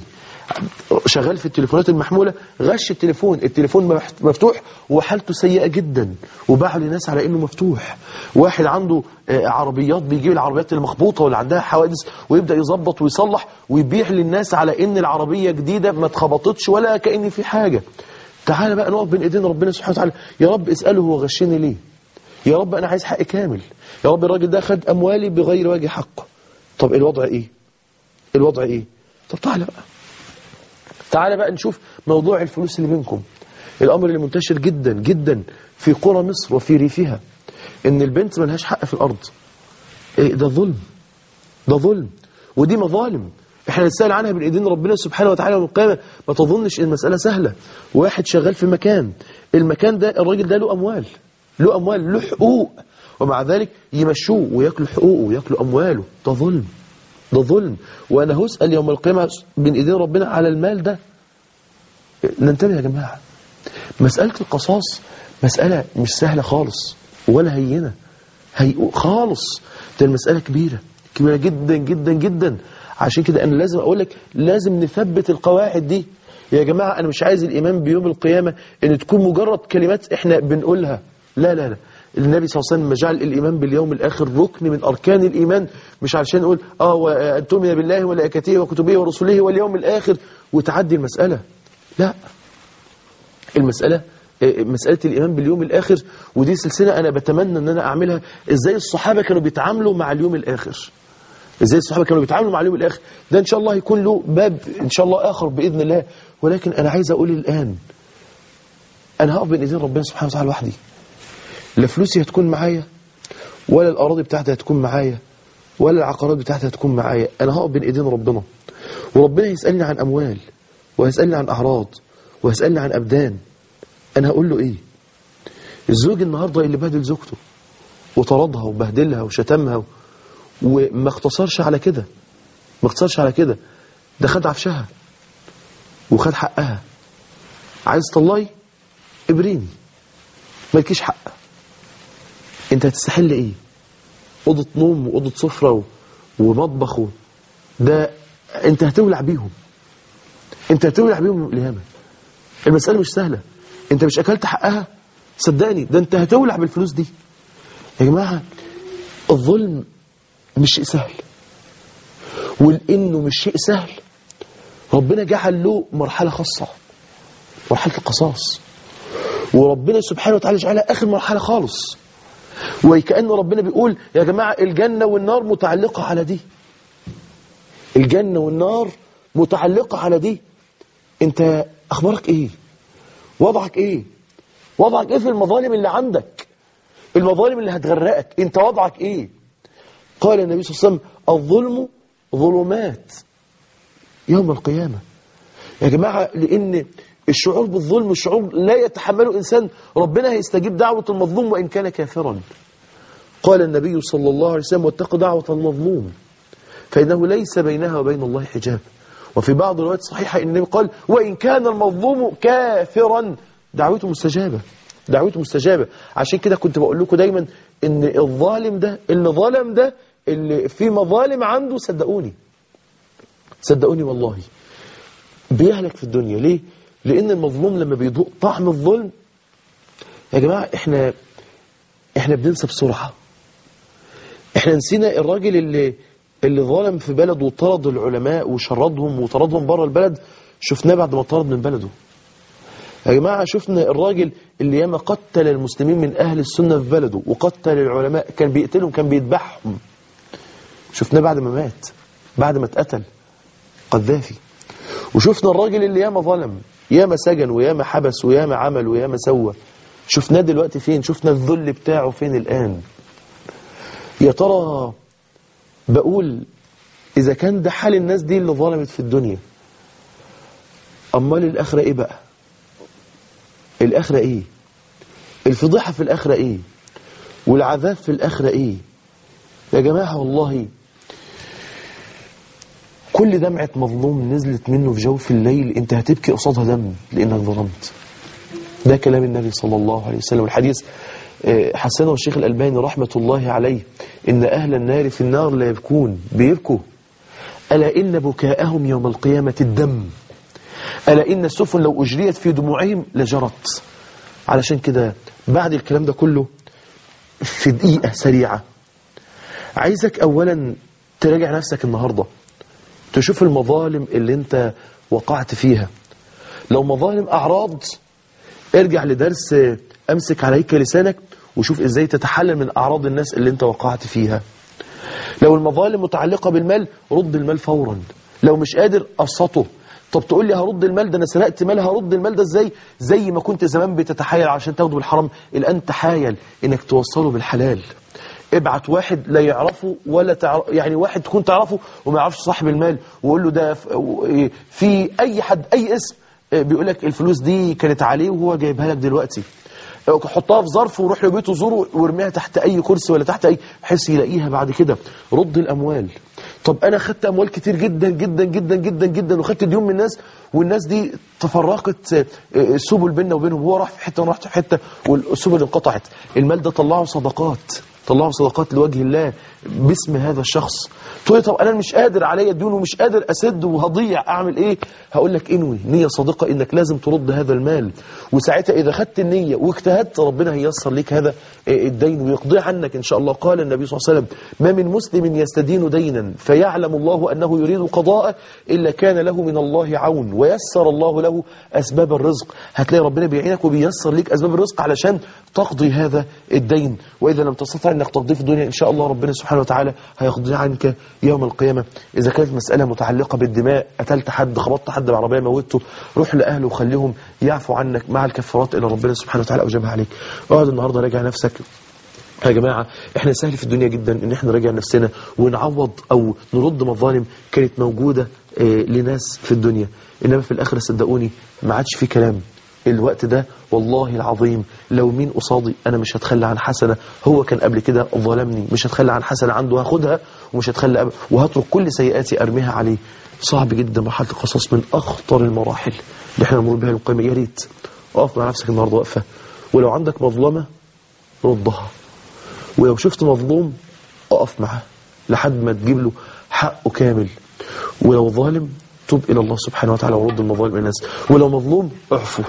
شغال في التليفونات المحمولة غش التليفون التليفون مفتوح وحالته سيئة جدا وباعه لناس على انه مفتوح واحد عنده عربيات بيجيب العربيات المخبوطة واللي عندها حوادث ويبدأ يظبط ويصلح ويبيع للناس على ان العربية جديدة ما اتخبطتش ولا كأن في حاجة تعالى بقى نقف بين ايدين ربنا سبحانه وتعالى يا رب اسأله هو غشني ليه يا رب انا عايز حق كامل يا رب الراجل ده خد اموالي بغير وجه حق طب الوضع ايه الوضع ايه طب تعالى بقى تعالى بقى نشوف موضوع الفلوس اللي بينكم الأمر اللي منتشر جدا جدا في قرى مصر وفي ريفها إن البنت ملهاش حق في الأرض إيه ده ظلم ده ظلم ودي مظالم احنا نسأل عنها بين ايدين ربنا سبحانه وتعالى يوم القيامة ما تظنش ان المسألة سهلة واحد شغال في مكان المكان ده الراجل ده له أموال له أموال له حقوق ومع ذلك يمشوه وياكلوا حقوقه وياكلوا أمواله ده ظلم ده ظلم وأنا هسأل يوم القيامة بين إيدين ربنا على المال ده ننتبه يا جماعة مسألة القصاص مسألة مش سهلة خالص ولا هينة هي خالص ده المسألة كبيرة كبيرة جدا جدا جدا عشان كده أنا لازم أقول لك لازم نثبت القواعد دي يا جماعة أنا مش عايز الإيمان بيوم القيامة أن تكون مجرد كلمات إحنا بنقولها لا لا لا النبي صلى الله عليه وسلم جعل الإيمان باليوم الآخر ركن من أركان الإيمان مش علشان نقول آه وأن تؤمن بالله وملائكته وكتبه ورسله واليوم الآخر وتعدي المسألة لا المسألة مسألة الإيمان باليوم الآخر ودي سلسلة أنا بتمنى أن أنا أعملها إزاي الصحابة كانوا بيتعاملوا مع اليوم الآخر إزاي الصحابة كانوا بيتعاملوا مع اليوم الآخر ده إن شاء الله يكون له باب إن شاء الله آخر بإذن الله ولكن أنا عايز أقول الآن أنا هقف بين إيدين ربنا سبحانه وتعالى وحدي لا فلوسي هتكون معايا ولا الأراضي بتاعتي هتكون معايا ولا العقارات بتاعتي هتكون معايا أنا هقف بين إيدين ربنا وربنا يسألني عن أموال وهيسألني عن أعراض وهيسألني عن أبدان أنا هقول له إيه الزوج النهاردة اللي بهدل زوجته وطردها وبهدلها وشتمها وما اختصرش على كده ما اختصرش على كده ده خد عفشها وخد حقها عايز تطلعي ابريني مالكيش حق انت هتستحل ايه اوضه نوم واوضه سفره ومطبخ و... ده انت هتولع بيهم انت هتولع بيهم القيامه المساله مش سهله انت مش اكلت حقها صدقني ده انت هتولع بالفلوس دي يا جماعه الظلم مش شيء سهل ولانه مش شيء سهل ربنا جعل له مرحله خاصه مرحله القصاص وربنا سبحانه وتعالى جعلها اخر مرحله خالص وكأن ربنا بيقول يا جماعة الجنة والنار متعلقة على دي الجنة والنار متعلقة على دي انت اخبارك ايه وضعك ايه وضعك ايه في المظالم اللي عندك المظالم اللي هتغرقك انت وضعك ايه قال النبي صلى الله عليه وسلم الظلم ظلمات يوم القيامة يا جماعة لان الشعور بالظلم الشعور لا يتحمله إنسان ربنا هيستجيب دعوة المظلوم وإن كان كافرا قال النبي صلى الله عليه وسلم واتقوا دعوة المظلوم فإنه ليس بينها وبين الله حجاب وفي بعض الروايات الصحيحة إن النبي قال وإن كان المظلوم كافرا دعوته مستجابة دعوته مستجابة عشان كده كنت بقول لكم دايما إن الظالم ده اللي ظلم ده اللي في مظالم عنده صدقوني صدقوني والله بيهلك في الدنيا ليه؟ لأن المظلوم لما بيذوق طعم الظلم يا جماعة احنا احنا بننسى بسرعة احنا نسينا الراجل اللي اللي ظلم في بلد وطرد العلماء وشردهم وطردهم بره البلد شفناه بعد ما طرد من بلده يا جماعة شفنا الراجل اللي ياما قتل المسلمين من أهل السنة في بلده وقتل العلماء كان بيقتلهم كان بيذبحهم شفناه بعد ما مات بعد ما اتقتل قذافي وشفنا الراجل اللي ياما ظلم ياما سجن وياما حبس وياما عمل وياما سوى شفناه دلوقتي فين شفنا الذل بتاعه فين الآن يا ترى بقول إذا كان ده حال الناس دي اللي ظلمت في الدنيا أمال الآخرة إيه بقى الآخرة إيه الفضيحة في الآخرة إيه والعذاب في الآخرة إيه يا جماعة والله كل دمعة مظلوم نزلت منه في جوف الليل انت هتبكي قصادها دم لانك ظلمت ده كلام النبي صلى الله عليه وسلم الحديث آه، حسنه الشيخ الألباني رحمة الله عليه إن أهل النار في النار لا يبكون بيبكوا ألا إن بكاءهم يوم القيامة الدم ألا إن السفن لو أجريت في دموعهم لجرت علشان كده بعد الكلام ده كله في دقيقة سريعة عايزك أولا تراجع نفسك النهاردة تشوف المظالم اللي انت وقعت فيها لو مظالم أعراض ارجع لدرس أمسك عليك لسانك وشوف إزاي تتحلل من أعراض الناس اللي انت وقعت فيها لو المظالم متعلقة بالمال رد المال فورا لو مش قادر قسطه طب تقول لي هرد المال ده انا سرقت مال هرد المال ده ازاي زي ما كنت زمان بتتحايل عشان تاخده بالحرام الان تحايل انك توصله بالحلال ابعت واحد لا يعرفه ولا تعرف يعني واحد تكون تعرفه وما يعرفش صاحب المال وقول له ده ف- في اي حد اي اسم بيقول لك الفلوس دي كانت عليه وهو جايبها لك دلوقتي حطها في ظرف وروح لبيته زوره وارميها تحت اي كرسي ولا تحت اي بحيث يلاقيها بعد كده رد الاموال طب انا خدت اموال كتير جدا جدا جدا جدا جدا وخدت ديون من الناس والناس دي تفرقت آه، آه، السبل بيننا وبينهم هو راح في حته وانا رحت في حته والسبل انقطعت المال ده طلعه صدقات طلعوا صدقات لوجه الله باسم هذا الشخص تقول لي طب انا مش قادر عليا ديون ومش قادر اسد وهضيع اعمل ايه هقول لك انوي نيه صادقه انك لازم ترد هذا المال وساعتها اذا خدت النيه واجتهدت ربنا هيسر لك هذا الدين ويقضي عنك ان شاء الله قال النبي صلى الله عليه وسلم ما من مسلم يستدين دينا فيعلم الله انه يريد قضاءه الا كان له من الله عون ويسر الله له اسباب الرزق هتلاقي ربنا بيعينك وبيسر لك اسباب الرزق علشان تقضي هذا الدين واذا لم تستطع انك تقضيه في الدنيا ان شاء الله ربنا سبحانه وتعالى هيقضي عنك يوم القيامه اذا كانت مساله متعلقه بالدماء قتلت حد خبطت حد بعربيه موته روح لاهله وخليهم يعفوا عنك مع الكفارات اللي ربنا سبحانه وتعالى اوجبها عليك اقعد النهارده راجع نفسك يا جماعة احنا سهل في الدنيا جدا ان احنا نراجع نفسنا ونعوض او نرد مظالم كانت موجودة اه لناس في الدنيا انما في الاخرة صدقوني ما عادش في كلام الوقت ده والله العظيم لو مين قصادي انا مش هتخلى عن حسنة هو كان قبل كده ظلمني مش هتخلى عن حسنة عنده هاخدها ومش هتخلى أب... وهترك كل سيئاتي ارميها عليه صعب جدا مرحلة القصاص من اخطر المراحل اللي احنا نمر بها القيامة يا ريت اقف مع نفسك النهارده وقفة ولو عندك مظلمة ردها ولو شفت مظلوم اقف معاه لحد ما تجيب له حقه كامل ولو ظالم توب إلى الله سبحانه وتعالى ورد المظالم إلى الناس ولو مظلوم اعفو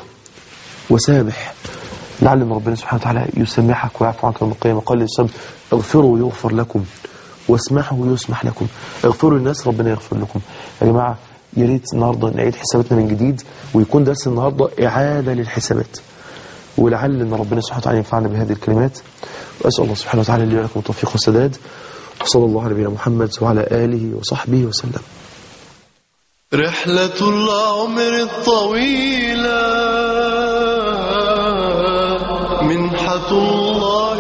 وسامح لعل ان ربنا سبحانه وتعالى يسامحك ويعفو عنك يوم القيامة قال للسبب اغفروا يغفر لكم واسمحوا يسمح لكم اغفروا للناس ربنا يغفر لكم يا جماعة يا ريت النهارده نعيد حساباتنا من جديد ويكون درس النهارده إعادة للحسابات ولعل ان ربنا سبحانه وتعالى ينفعنا بهذه الكلمات واسال الله سبحانه وتعالى لي ولكم التوفيق والسداد وصلى الله على نبينا محمد وعلى اله وصحبه وسلم رحلة العمر الطويلة منحة الله